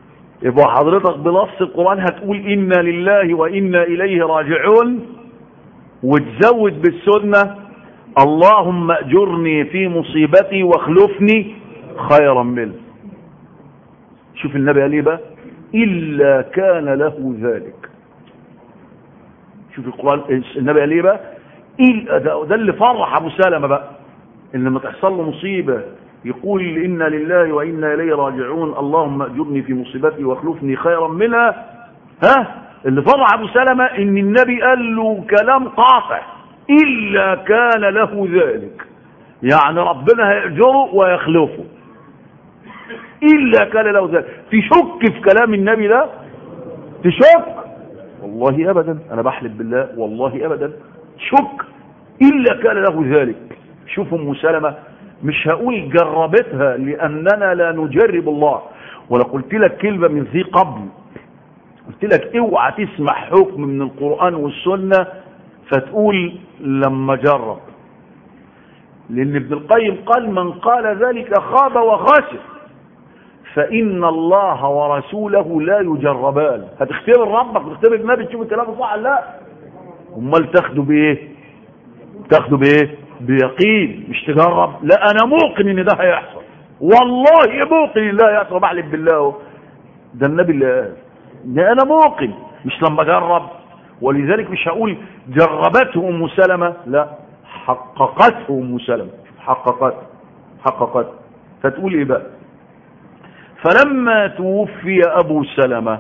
يبقى حضرتك بنص القرآن هتقول إنا لله وإنا إليه راجعون وتزود بالسنة اللهم أجرني في مصيبتي واخلفني خيرا منه شوف النبي قال ايه بقى إلا كان له ذلك شوف القرآن النبي قال ايه بقى إلا ده, ده اللي فرح أبو سلمة بقى إن لما تحصل له مصيبة يقول إنا لله وإنا إليه راجعون اللهم أجرني في مصيبتي واخلفني خيرا منها ها اللي فرح أبو سلمة إن النبي قال له كلام قاطع إلا كان له ذلك يعني ربنا هيأجره ويخلفه إلا كان له ذلك تشك في كلام النبي ده تشك والله أبدا أنا بحلف بالله والله أبدا شك إلا كان له ذلك شوف أم سلمة مش هقول جربتها لأننا لا نجرب الله ولا قلت لك كلمة من ذي قبل قلت لك اوعى تسمع حكم من القرآن والسنة فتقول لما جرب لأن ابن القيم قال من قال ذلك خاب وخسر فإن الله ورسوله لا يجربان هتختبر ربك وتختبر النبي تشوف الكلام صح ولا لا امال تاخده بايه تاخده بايه بيقين مش تجرب لا انا موقن ان ده هيحصل والله موقن ان ده هيحصل بحلف بالله ده النبي اللي قال ده انا موقن مش لما اجرب ولذلك مش هقول جربته ام سلمة لا حققته ام سلمة حققت حققت فتقول ايه بقى فلما توفي ابو سلمة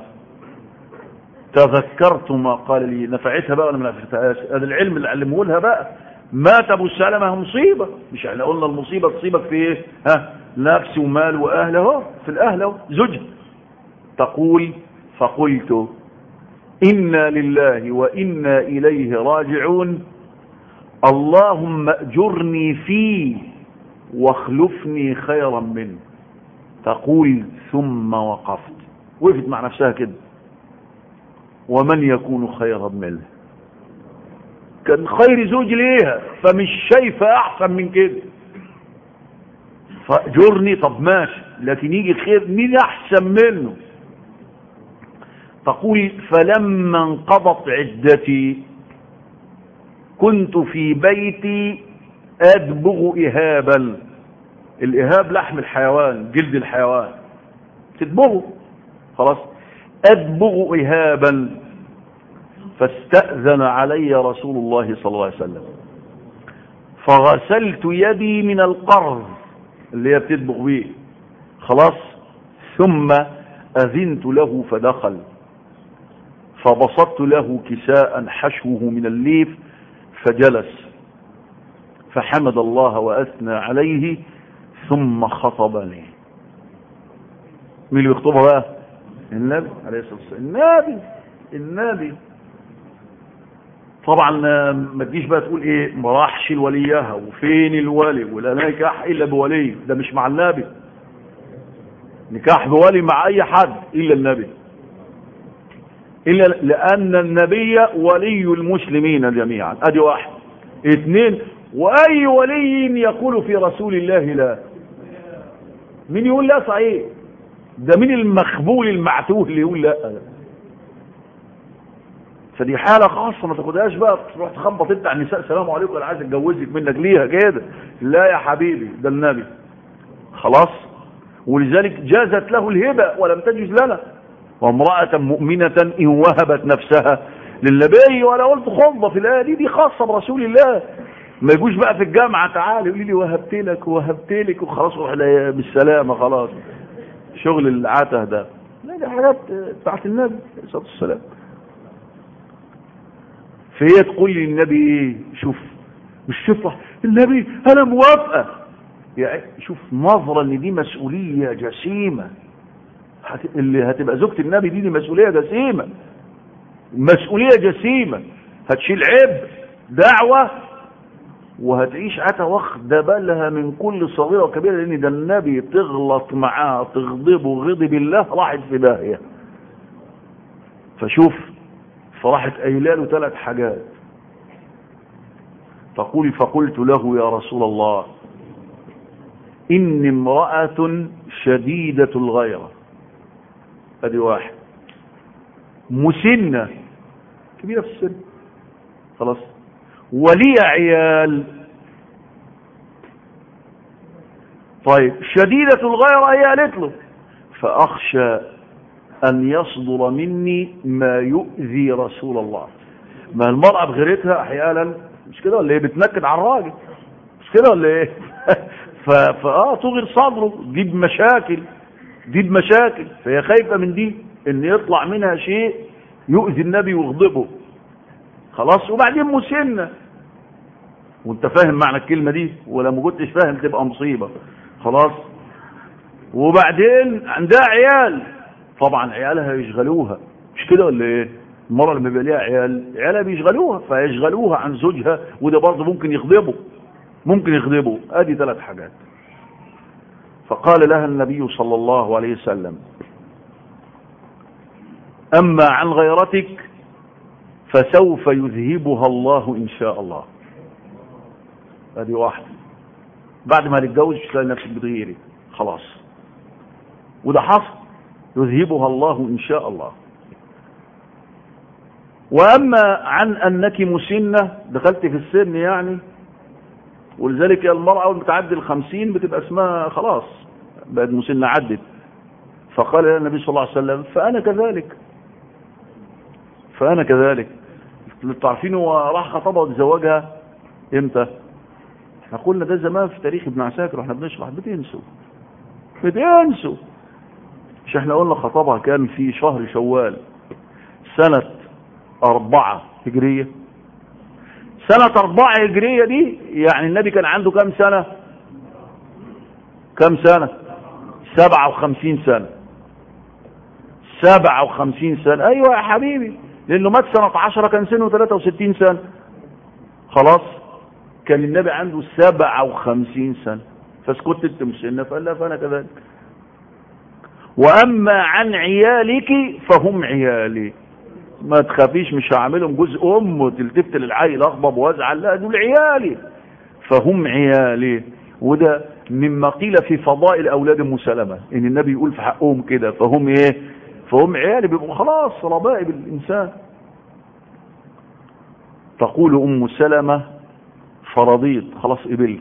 تذكرت ما قال لي نفعتها بقى ولا ما نفعتهاش هذا العلم اللي علمه لها بقى مات ابو سلمة مصيبة مش احنا قلنا المصيبة تصيبك في ايه ها نفس ومال واهل اهو في الاهل اهو زوجها تقول فقلت انا لله وانا اليه راجعون اللهم اجرني فيه واخلفني خيرا منه تقول ثم وقفت وقفت مع نفسها كده ومن يكون خيرا منه كان خير زوج ليها فمش شايفة احسن من كده فاجرني طب ماشي لكن يجي خير مين احسن منه تقول فلما انقضت عدتي كنت في بيتي ادبغ اهابا الاهاب لحم الحيوان جلد الحيوان تدبغه خلاص ادبغ اهابا فاستأذن علي رسول الله صلى الله عليه وسلم فغسلت يدي من القرض اللي هي بتدبغ بيه خلاص ثم أذنت له فدخل فبسطت له كساء حشوه من الليف فجلس فحمد الله وأثنى عليه ثم خطبني مين اللي بيخطبها بقى النبي عليه الصلاة والسلام النبي النبي طبعا ما تجيش بقى تقول ايه ما راحش الوليها وفين الولي ولا نكاح الا بولي ده مش مع النبي نكاح بولي مع اي حد الا النبي الا لان النبي ولي المسلمين جميعا ادي واحد اثنين واي ولي يقول في رسول الله لا مين يقول لا صحيح ده مين المخبول المعتوه اللي يقول لا ده. فدي حالة خاصة ما تاخدهاش بقى تروح تخبط انت على النساء السلام عليكم انا عايز اتجوزك منك ليها كده لا يا حبيبي ده النبي خلاص ولذلك جازت له الهبة ولم تجز لنا وامرأة مؤمنة ان وهبت نفسها للنبي وانا قلت خطبة في الآية دي دي خاصة برسول الله ما يجوش بقى في الجامعة تعالى يقول لي وهبت لك وهبت لك وخلاص روح بالسلامة خلاص شغل العته ده لا دي حاجات بتاعت النبي عليه الصلاة والسلام فهي تقول لي النبي ايه شوف مش شوف النبي انا موافقه يعني شوف نظرة ان دي مسؤولية جسيمة هت... اللي هتبقى زوجة النبي دي, دي مسؤولية جسيمة مسؤولية جسيمة هتشيل عبء دعوة وهتعيش عتا واخدة بالها من كل صغيرة وكبيرة لان ده النبي تغلط معاه تغضبه غضب الله راحت في داهية فشوف فراحت قايله له ثلاث حاجات تقول فقلت له يا رسول الله إني امرأة شديدة الغيرة ادي واحد مسنة كبيرة في السن خلاص ولي عيال طيب شديدة الغيرة هي قالت له فأخشى أن يصدر مني ما يؤذي رسول الله ما المرأة بغيرتها أحيانا مش كده ولا ايه بتنكد على الراجل مش كده ولا ايه فاه تغير صدره دي بمشاكل دي بمشاكل فهي خايفة من دي ان يطلع منها شيء يؤذي النبي ويغضبه خلاص وبعدين مسنة وانت فاهم معنى الكلمة دي ولا ما كنتش فاهم تبقى مصيبة خلاص وبعدين عندها عيال طبعا عيالها يشغلوها مش كده ولا ايه المرأة لما بيبقى ليها عيال عيالها بيشغلوها فيشغلوها عن زوجها وده برضه ممكن يغضبه ممكن يغضبه ادي ثلاث حاجات فقال لها النبي صلى الله عليه وسلم اما عن غيرتك فسوف يذهبها الله ان شاء الله ادي واحده بعد ما هتتجوز تلاقي نفسك بتغيري خلاص وده حصل يذهبها الله ان شاء الله واما عن انك مسنه دخلت في السن يعني ولذلك المرأة أول بتعدي الخمسين بتبقى اسمها خلاص بقت مسنة عدت فقال لها النبي صلى الله عليه وسلم فأنا كذلك فأنا كذلك تعرفين هو راح خطبها وتزوجها امتى احنا قلنا ده زمان في تاريخ ابن عساكر واحنا بنشرح بتنسوا بتنسوا مش احنا قلنا خطبها كان في شهر شوال سنة أربعة هجرية سنة أربعة هجرية دي يعني النبي كان عنده كم سنة كم سنة سبعة وخمسين سنة سبعة وخمسين سنة أيوة يا حبيبي لأنه مات سنة عشرة كان سنه ثلاثة وستين سنة خلاص كان النبي عنده سبعة وخمسين سنة فاسكت انت مش سنة فقال لا فأنا كذلك وأما عن عيالك فهم عيالي ما تخافيش مش هعملهم جزء ام وتلتفت للعيل اغضب وازعل لا دول عيالي فهم عيالي وده مما قيل في فضائل اولاد ام سلمة ان النبي يقول في حقهم كده فهم ايه فهم عيالي بيبقوا خلاص ربائب الانسان تقول ام سلمة فرضيت خلاص قبلت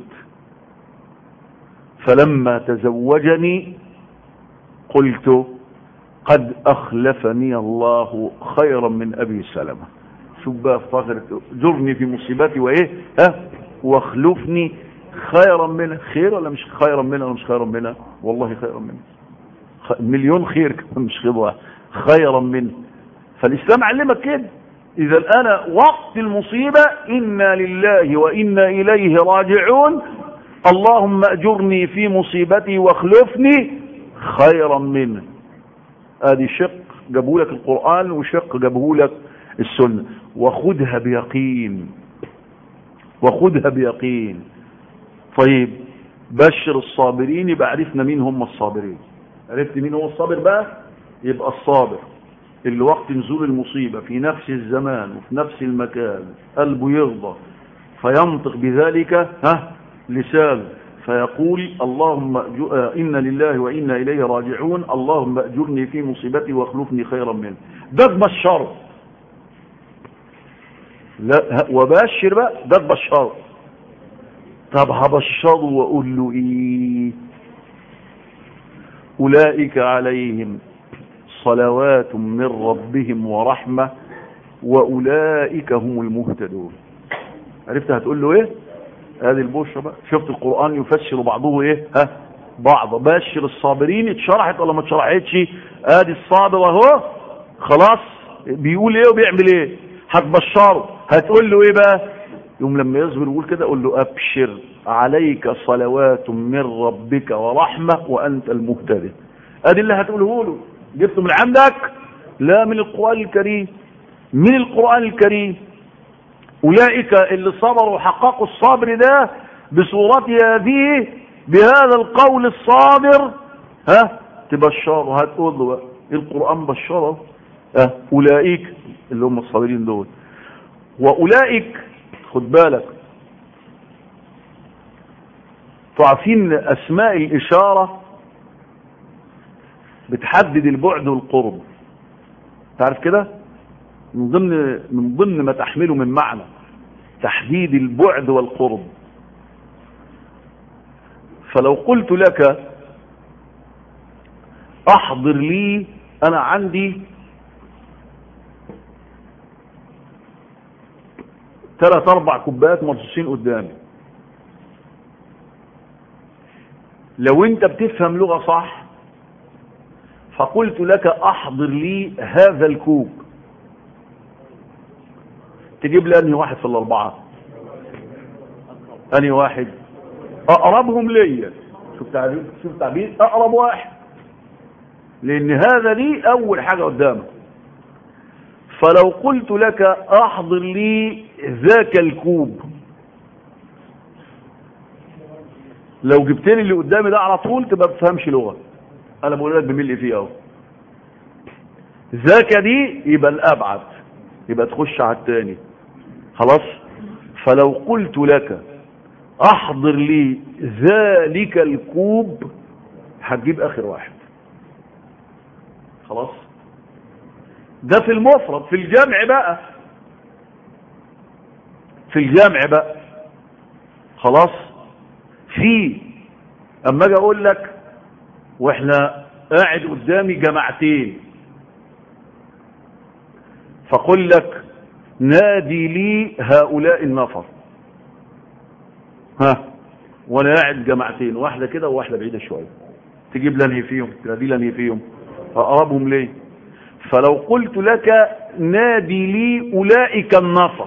فلما تزوجني قلت قد أخلفني الله خيرا من أبي سلمة شوف بقى فاخر جرني في مصيبتي وإيه ها واخلفني خيرا منه خير ولا مش خيرا منه ولا مش خيرا منه والله خيرا منه خ... مليون خير كمان مش خير خيرا منه فالإسلام علمك كده إذا أنا وقت المصيبة إنا لله وإنا إليه راجعون اللهم أجرني في مصيبتي واخلفني خيرا منه ادي شق جابه لك القرآن وشق جابه لك السنة وخدها بيقين وخدها بيقين طيب بشر الصابرين يبقى عرفنا مين هم الصابرين عرفت مين هو الصابر بقى يبقى الصابر اللي وقت نزول المصيبة في نفس الزمان وفي نفس المكان قلبه يغضى فينطق بذلك ها لسانه فيقول اللهم إن لله وإنا إليه راجعون اللهم أجرني في مصيبتي واخلفني خيرا منه ده بشر لا وبشر بقى ده بشر طب هبشره واقول له ايه اولئك عليهم صلوات من ربهم ورحمة واولئك هم المهتدون عرفت هتقول له ايه هذه البشرى بقى شفت القرآن يفسر بعضه ايه ها بعض بشر الصابرين اتشرحت ولا ما اتشرحتش ادي الصابر اهو خلاص بيقول ايه وبيعمل ايه هتبشره هتقول له ايه بقى يوم لما يصبر يقول كده قول له ابشر عليك صلوات من ربك ورحمة وانت المهتدي ادي اللي هتقوله له جبته من عندك لا من القرآن الكريم من القرآن الكريم أولئك اللي صبروا وحققوا الصبر ده بصورته هذه بهذا القول الصابر ها تبشره هتقول له بقى القرآن بشره ها أولئك اللي هم الصابرين دول وأولئك خد بالك تعرفين أسماء الإشارة بتحدد البعد والقرب تعرف كده من ضمن من ضمن ما تحمله من معنى تحديد البعد والقرب فلو قلت لك احضر لي انا عندي ثلاث اربع كوبايات مرصوصين قدامي لو انت بتفهم لغة صح فقلت لك احضر لي هذا الكوب تجيب لي انهي واحد في الاربعة انهي واحد اقربهم ليا شوف تعبير شوف تعبير اقرب واحد لان هذا دي اول حاجة قدامك فلو قلت لك احضر لي ذاك الكوب لو جبت لي اللي قدامي ده على طول تبقى ما بتفهمش لغه انا بقول لك بملء فيه اهو ذاك دي يبقى الابعد يبقى تخش على الثاني خلاص فلو قلت لك احضر لي ذلك الكوب هتجيب اخر واحد خلاص ده في المفرد في الجمع بقى في الجمع بقى خلاص في اما اجي اقول لك واحنا قاعد قدامي جماعتين فقل لك نادي لي هؤلاء النفر ها وانا قاعد جماعتين واحده كده وواحده بعيده شويه تجيب لنهي فيهم تنادي لنهي فيهم اقربهم ليه فلو قلت لك نادي لي اولئك النفر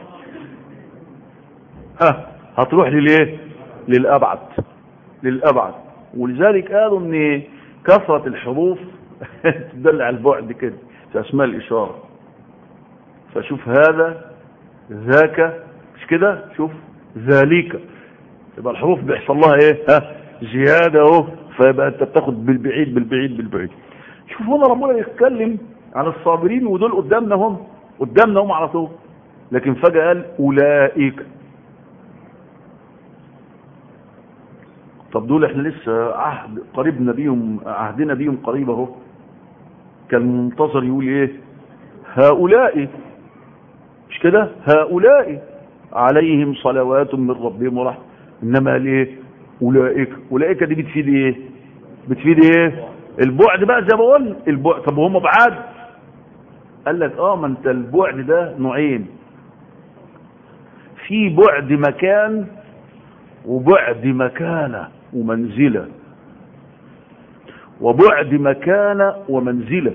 ها هتروح للايه للابعد للابعد ولذلك قالوا ان كثره الحروف تدل على البعد كده في اسماء الاشاره فشوف هذا ذاك مش كده شوف ذلك يبقى الحروف بيحصل لها ايه ها زياده اهو فيبقى انت بتاخد بالبعيد بالبعيد بالبعيد شوف هنا ربنا يتكلم عن الصابرين ودول قدامنا هم قدامنا هم على طول لكن فجاه قال اولئك طب دول احنا لسه عهد قريبنا بيهم عهدنا بيهم قريب اهو كان منتظر يقول ايه هؤلاء مش كده هؤلاء عليهم صلوات من ربهم ورحمه انما ليه اولئك اولئك دي بتفيد ايه بتفيد ايه البعد بقى زي ما قلنا البعد طب وهم بعاد قال لك اه ما انت البعد ده نوعين في بعد مكان وبعد مكانه ومنزله وبعد مكانه ومنزله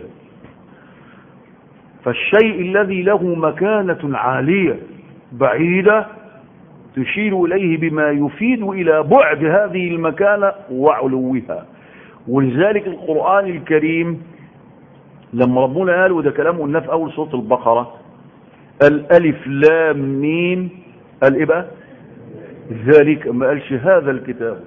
فالشيء الذي له مكانة عالية بعيدة تشير إليه بما يفيد إلى بعد هذه المكانة وعلوها ولذلك القرآن الكريم لما ربنا قال وده كلام قلناه في أول سورة البقرة الألف لام ميم قال إيه بقى ذلك ما قالش هذا الكتاب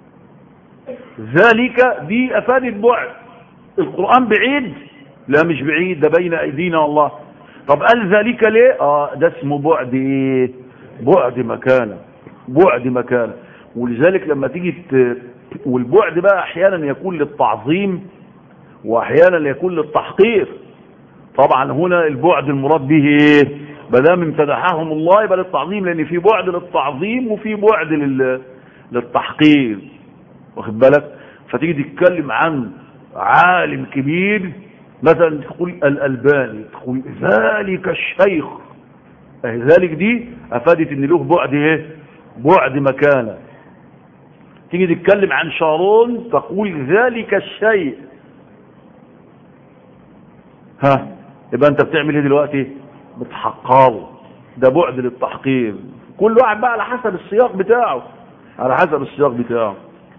ذلك دي أفادت بعد القرآن بعيد لا مش بعيد ده بين ايدينا الله طب قال ذلك ليه اه ده اسمه بعد ايه بعد مكانه بعد مكانه ولذلك لما تيجي ت... والبعد بقى احيانا يكون للتعظيم واحيانا يكون للتحقير طبعا هنا البعد المراد به ايه ما دام امتدحهم الله يبقى للتعظيم لان في بعد للتعظيم وفي بعد لل... للتحقير واخد بالك فتيجي تتكلم عن عالم كبير مثلا تقول الألباني تقول ذلك الشيخ ذلك دي أفادت ان له بعد ايه بعد مكانه تيجي تتكلم عن شارون تقول ذلك الشيء ها يبقى انت بتعمل ايه دلوقتي بتحقره ده بعد للتحقير كل واحد بقى على حسب السياق بتاعه على حسب السياق بتاعه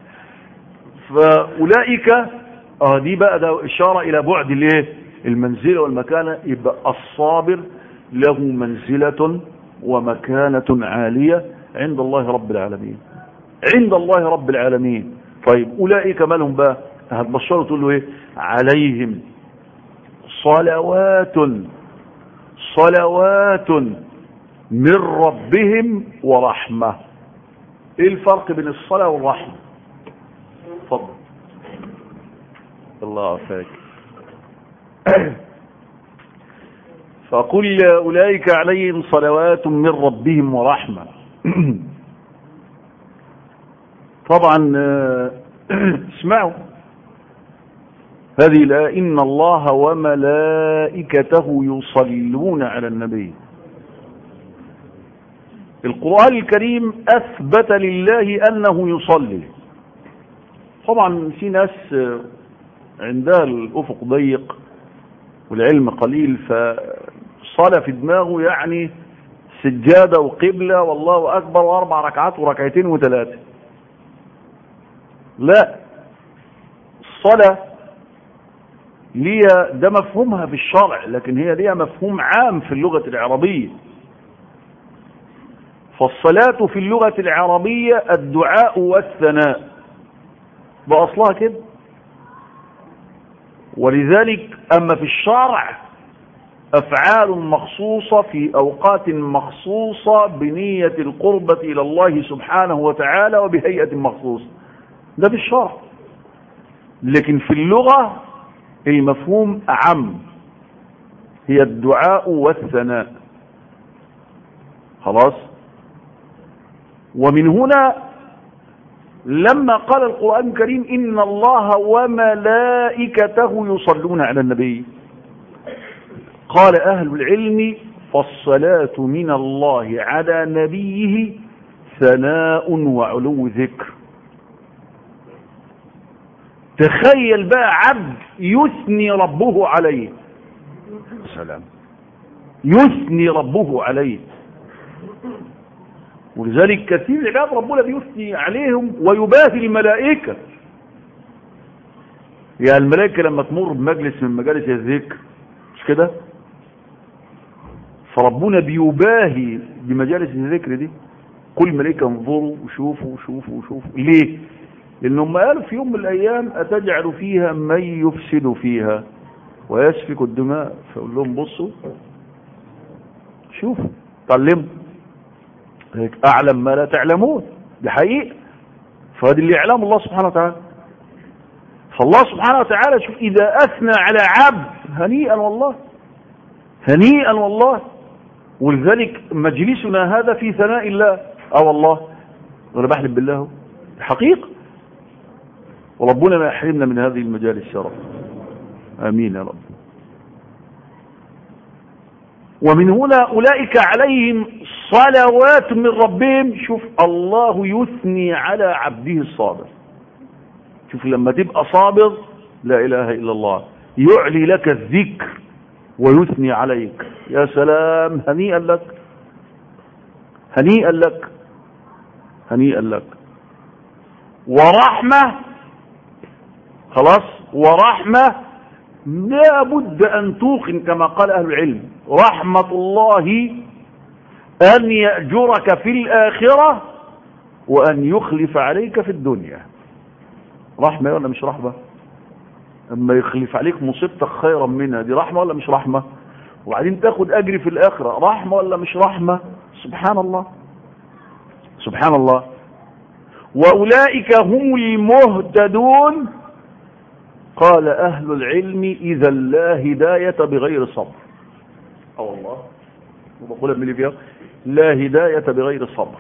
فأولئك اه دي بقى ده اشاره الى بعد الايه المنزله والمكانه يبقى الصابر له منزله ومكانه عاليه عند الله رب العالمين عند الله رب العالمين طيب اولئك ما لهم بقى هتبشروا تقول له ايه عليهم صلوات صلوات من ربهم ورحمه ايه الفرق بين الصلاه والرحمه اتفضل الله عافاك فقل أولئك عليهم صلوات من ربهم ورحمة طبعا اسمعوا هذه الآية إن الله وملائكته يصلون على النبي القرآن الكريم أثبت لله أنه يصلي طبعا في ناس عندها الأفق ضيق والعلم قليل فصلى في دماغه يعني سجادة وقبلة والله أكبر وأربع ركعات وركعتين وثلاثة لا الصلاة ليها ده مفهومها في الشرع لكن هي ليها مفهوم عام في اللغة العربية فالصلاة في اللغة العربية الدعاء والثناء بأصلها كده ولذلك أما في الشرع أفعال مخصوصة في أوقات مخصوصة بنية القربة إلى الله سبحانه وتعالى وبهيئة مخصوصة ده في الشرع لكن في اللغة المفهوم أعم هي الدعاء والثناء خلاص ومن هنا لما قال القرآن الكريم إن الله وملائكته يصلون على النبي قال أهل العلم فالصلاة من الله على نبيه ثناء وعلو ذكر تخيل بقى عبد يثني ربه عليه سلام يثني ربه عليه ولذلك كثير من العباد ربنا بيثني عليهم ويباهي الملائكة يعني الملائكة لما تمر بمجلس من مجالس الذكر مش كده فربنا بيباهي بمجالس الذكر دي كل ملائكة انظروا وشوفوا وشوفوا وشوفوا ليه لأنهم قالوا في يوم من الأيام أتجعل فيها من يفسد فيها ويسفك الدماء فأقول لهم بصوا شوفوا تعلموا أعلم ما لا تعلمون دي حقيقة فهذا اللي يعلم الله سبحانه وتعالى فالله سبحانه وتعالى شوف إذا أثنى على عبد هنيئا والله هنيئا والله ولذلك مجلسنا هذا في ثناء الله اه والله وانا بحلف بالله حقيقة وربنا ما يحرمنا من هذه المجالس يا رب امين يا رب ومن هنا اولئك عليهم صلوات من ربهم شوف الله يثني على عبده الصابر شوف لما تبقى صابر لا اله الا الله يعلي لك الذكر ويثني عليك يا سلام هنيئا لك هنيئا لك هنيئا لك ورحمة خلاص ورحمة لا بد أن توقن كما قال أهل العلم رحمة الله أن يأجرك في الآخرة وأن يخلف عليك في الدنيا رحمة ولا مش رحمة اما يخلف عليك مصيبتك خيرا منها دي رحمة ولا مش رحمة وبعدين تاخد اجر في الاخرة رحمة ولا مش رحمة سبحان الله سبحان الله واولئك هم المهتدون قال اهل العلم اذا لا هداية بغير صبر اه والله وبقولها من اللي فيها لا هداية بغير صبر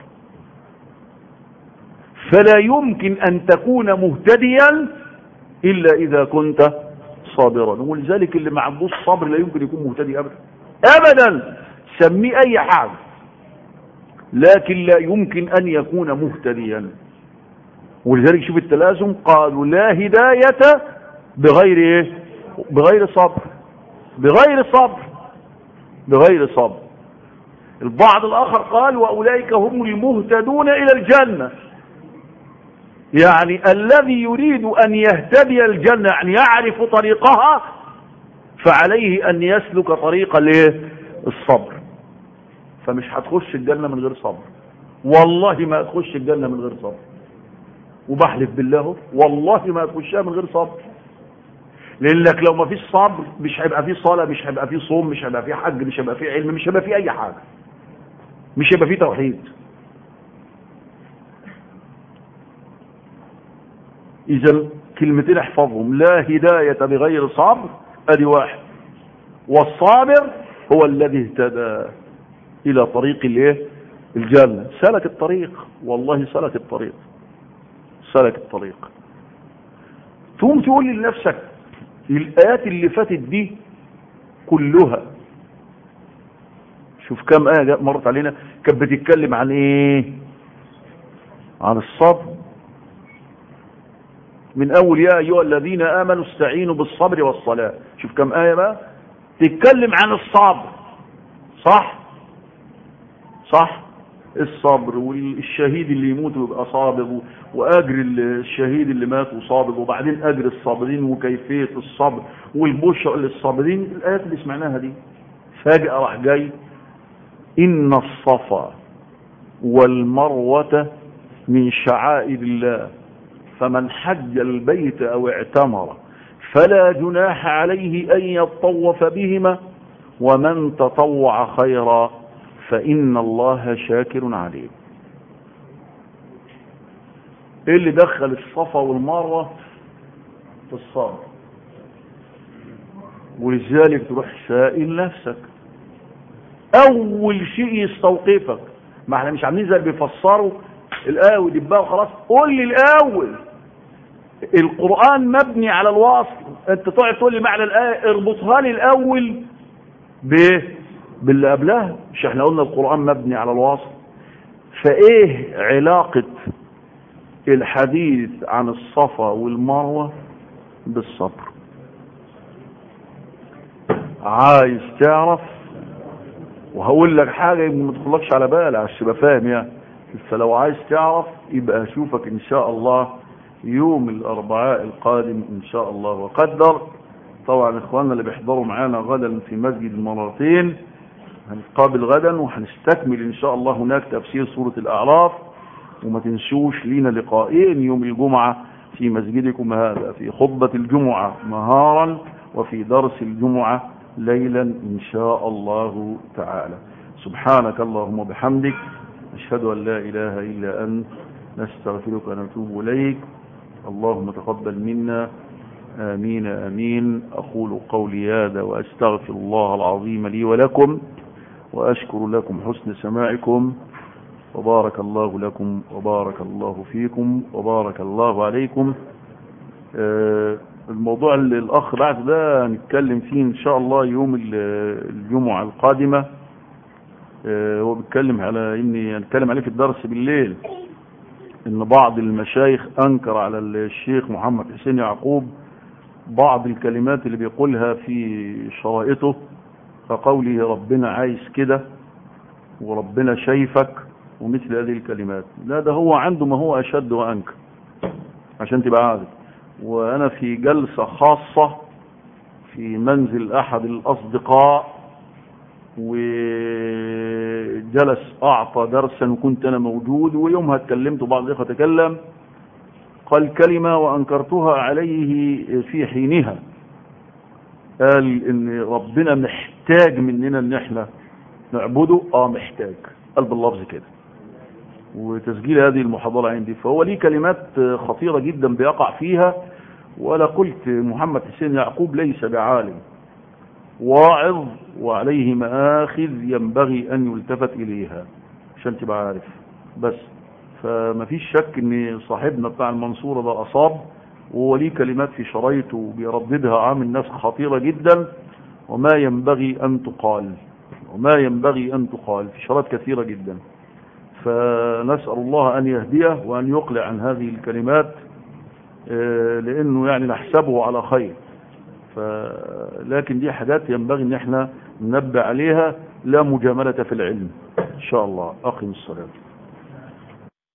فلا يمكن ان تكون مهتديا إلا إذا كنت صابرا ولذلك اللي ما عندوش صبر لا يمكن يكون مهتدي أبدا أبدا سميه أي حاجة لكن لا يمكن أن يكون مهتديا ولذلك شوف التلازم قالوا لا هداية بغير إيه بغير صبر بغير صبر بغير صبر البعض الآخر قال وأولئك هم المهتدون إلى الجنة يعني الذي يريد أن يهتدي الجنة يعني يعرف طريقها فعليه أن يسلك طريق الايه الصبر فمش هتخش الجنة من غير صبر والله ما هتخش الجنة من غير صبر وبحلف بالله والله ما هتخشها من غير صبر لانك لو ما فيش صبر مش هيبقى فيه صلاة مش هيبقى فيه صوم مش هيبقى فيه حج مش هيبقى فيه علم مش هيبقى فيه اي حاجة مش هيبقى فيه توحيد اذا كلمتين احفظهم لا هداية بغير صبر ادي واحد والصابر هو الذي اهتدى الى طريق الايه الجنة سلك الطريق والله سلك الطريق سلك الطريق ثم تقول لنفسك الآيات اللي فاتت دي كلها شوف كم آية مرت علينا كانت بتتكلم عن ايه عن الصبر من اول يا ايها الذين امنوا استعينوا بالصبر والصلاة شوف كم آية بقى تتكلم عن الصبر صح صح الصبر والشهيد اللي يموت ويبقى صابر واجر الشهيد اللي مات وصابر وبعدين اجر الصابرين وكيفيه الصبر والبشر للصابرين الايات اللي سمعناها دي فجاه راح جاي ان الصفا والمروه من شعائر الله فمن حج البيت او اعتمر فلا جناح عليه ان يطوف بهما ومن تطوع خيرا فإن الله شاكر عليم ايه اللي دخل الصفا والمروة في الصبر ولذلك تروح سائل نفسك اول شيء يستوقفك ما احنا مش عاملين زي اللي بيفسروا الايه ودبها وخلاص قول لي الاول القران مبني على الوصل انت تقعد تقول لي معنى الايه اربطها لي الاول بايه باللي قبلها مش احنا قلنا القرآن مبني على الوصل فايه علاقة الحديث عن الصفا والمروة بالصبر عايز تعرف وهقول لك حاجة يمكن ما تدخلكش على بالي عشان تبقى فاهم يعني فلو عايز تعرف يبقى اشوفك ان شاء الله يوم الاربعاء القادم ان شاء الله وقدر طبعا اخواننا اللي بيحضروا معانا غدا في مسجد المرتين هنتقابل غدا وهنستكمل ان شاء الله هناك تفسير سورة الاعراف وما تنسوش لينا لقائين يوم الجمعة في مسجدكم هذا في خطبة الجمعة نهارا وفي درس الجمعة ليلا ان شاء الله تعالى سبحانك اللهم وبحمدك اشهد ان لا اله الا انت نستغفرك ونتوب اليك اللهم تقبل منا آمين آمين أقول قولي هذا وأستغفر الله العظيم لي ولكم وأشكر لكم حسن سماعكم وبارك الله لكم وبارك الله فيكم وبارك الله عليكم آه الموضوع اللي الأخ بعد ده هنتكلم فيه إن شاء الله يوم الجمعة القادمة آه هو بيتكلم على إني هنتكلم عليه في الدرس بالليل إن بعض المشايخ أنكر على الشيخ محمد حسين يعقوب بعض الكلمات اللي بيقولها في شرائطه كقوله ربنا عايز كده وربنا شايفك ومثل هذه الكلمات لا ده هو عنده ما هو أشد وأنكر عشان تبقى عارف وأنا في جلسة خاصة في منزل أحد الأصدقاء وجلس أعطى درسا وكنت أنا موجود ويومها اتكلمت وبعض الإخوة تكلم قال كلمة وأنكرتها عليه في حينها قال إن ربنا محتاج مننا إن إحنا نعبده آه محتاج قال باللفظ كده وتسجيل هذه المحاضرة عندي فهو ليه كلمات خطيرة جدا بيقع فيها ولا قلت محمد حسين يعقوب ليس بعالم واعظ وعليه مآخذ ينبغي أن يلتفت إليها عشان تبقى عارف بس فما فيش شك ان صاحبنا بتاع المنصورة ده اصاب وهو ليه كلمات في شرايطه بيرددها عام الناس خطيرة جدا وما ينبغي ان تقال وما ينبغي ان تقال في شرايط كثيرة جدا فنسأل الله ان يهديه وان يقلع عن هذه الكلمات لانه يعني نحسبه على خير لكن دي حاجات ينبغي ان احنا ننبه عليها لا مجاملة في العلم ان شاء الله اقم الصلاة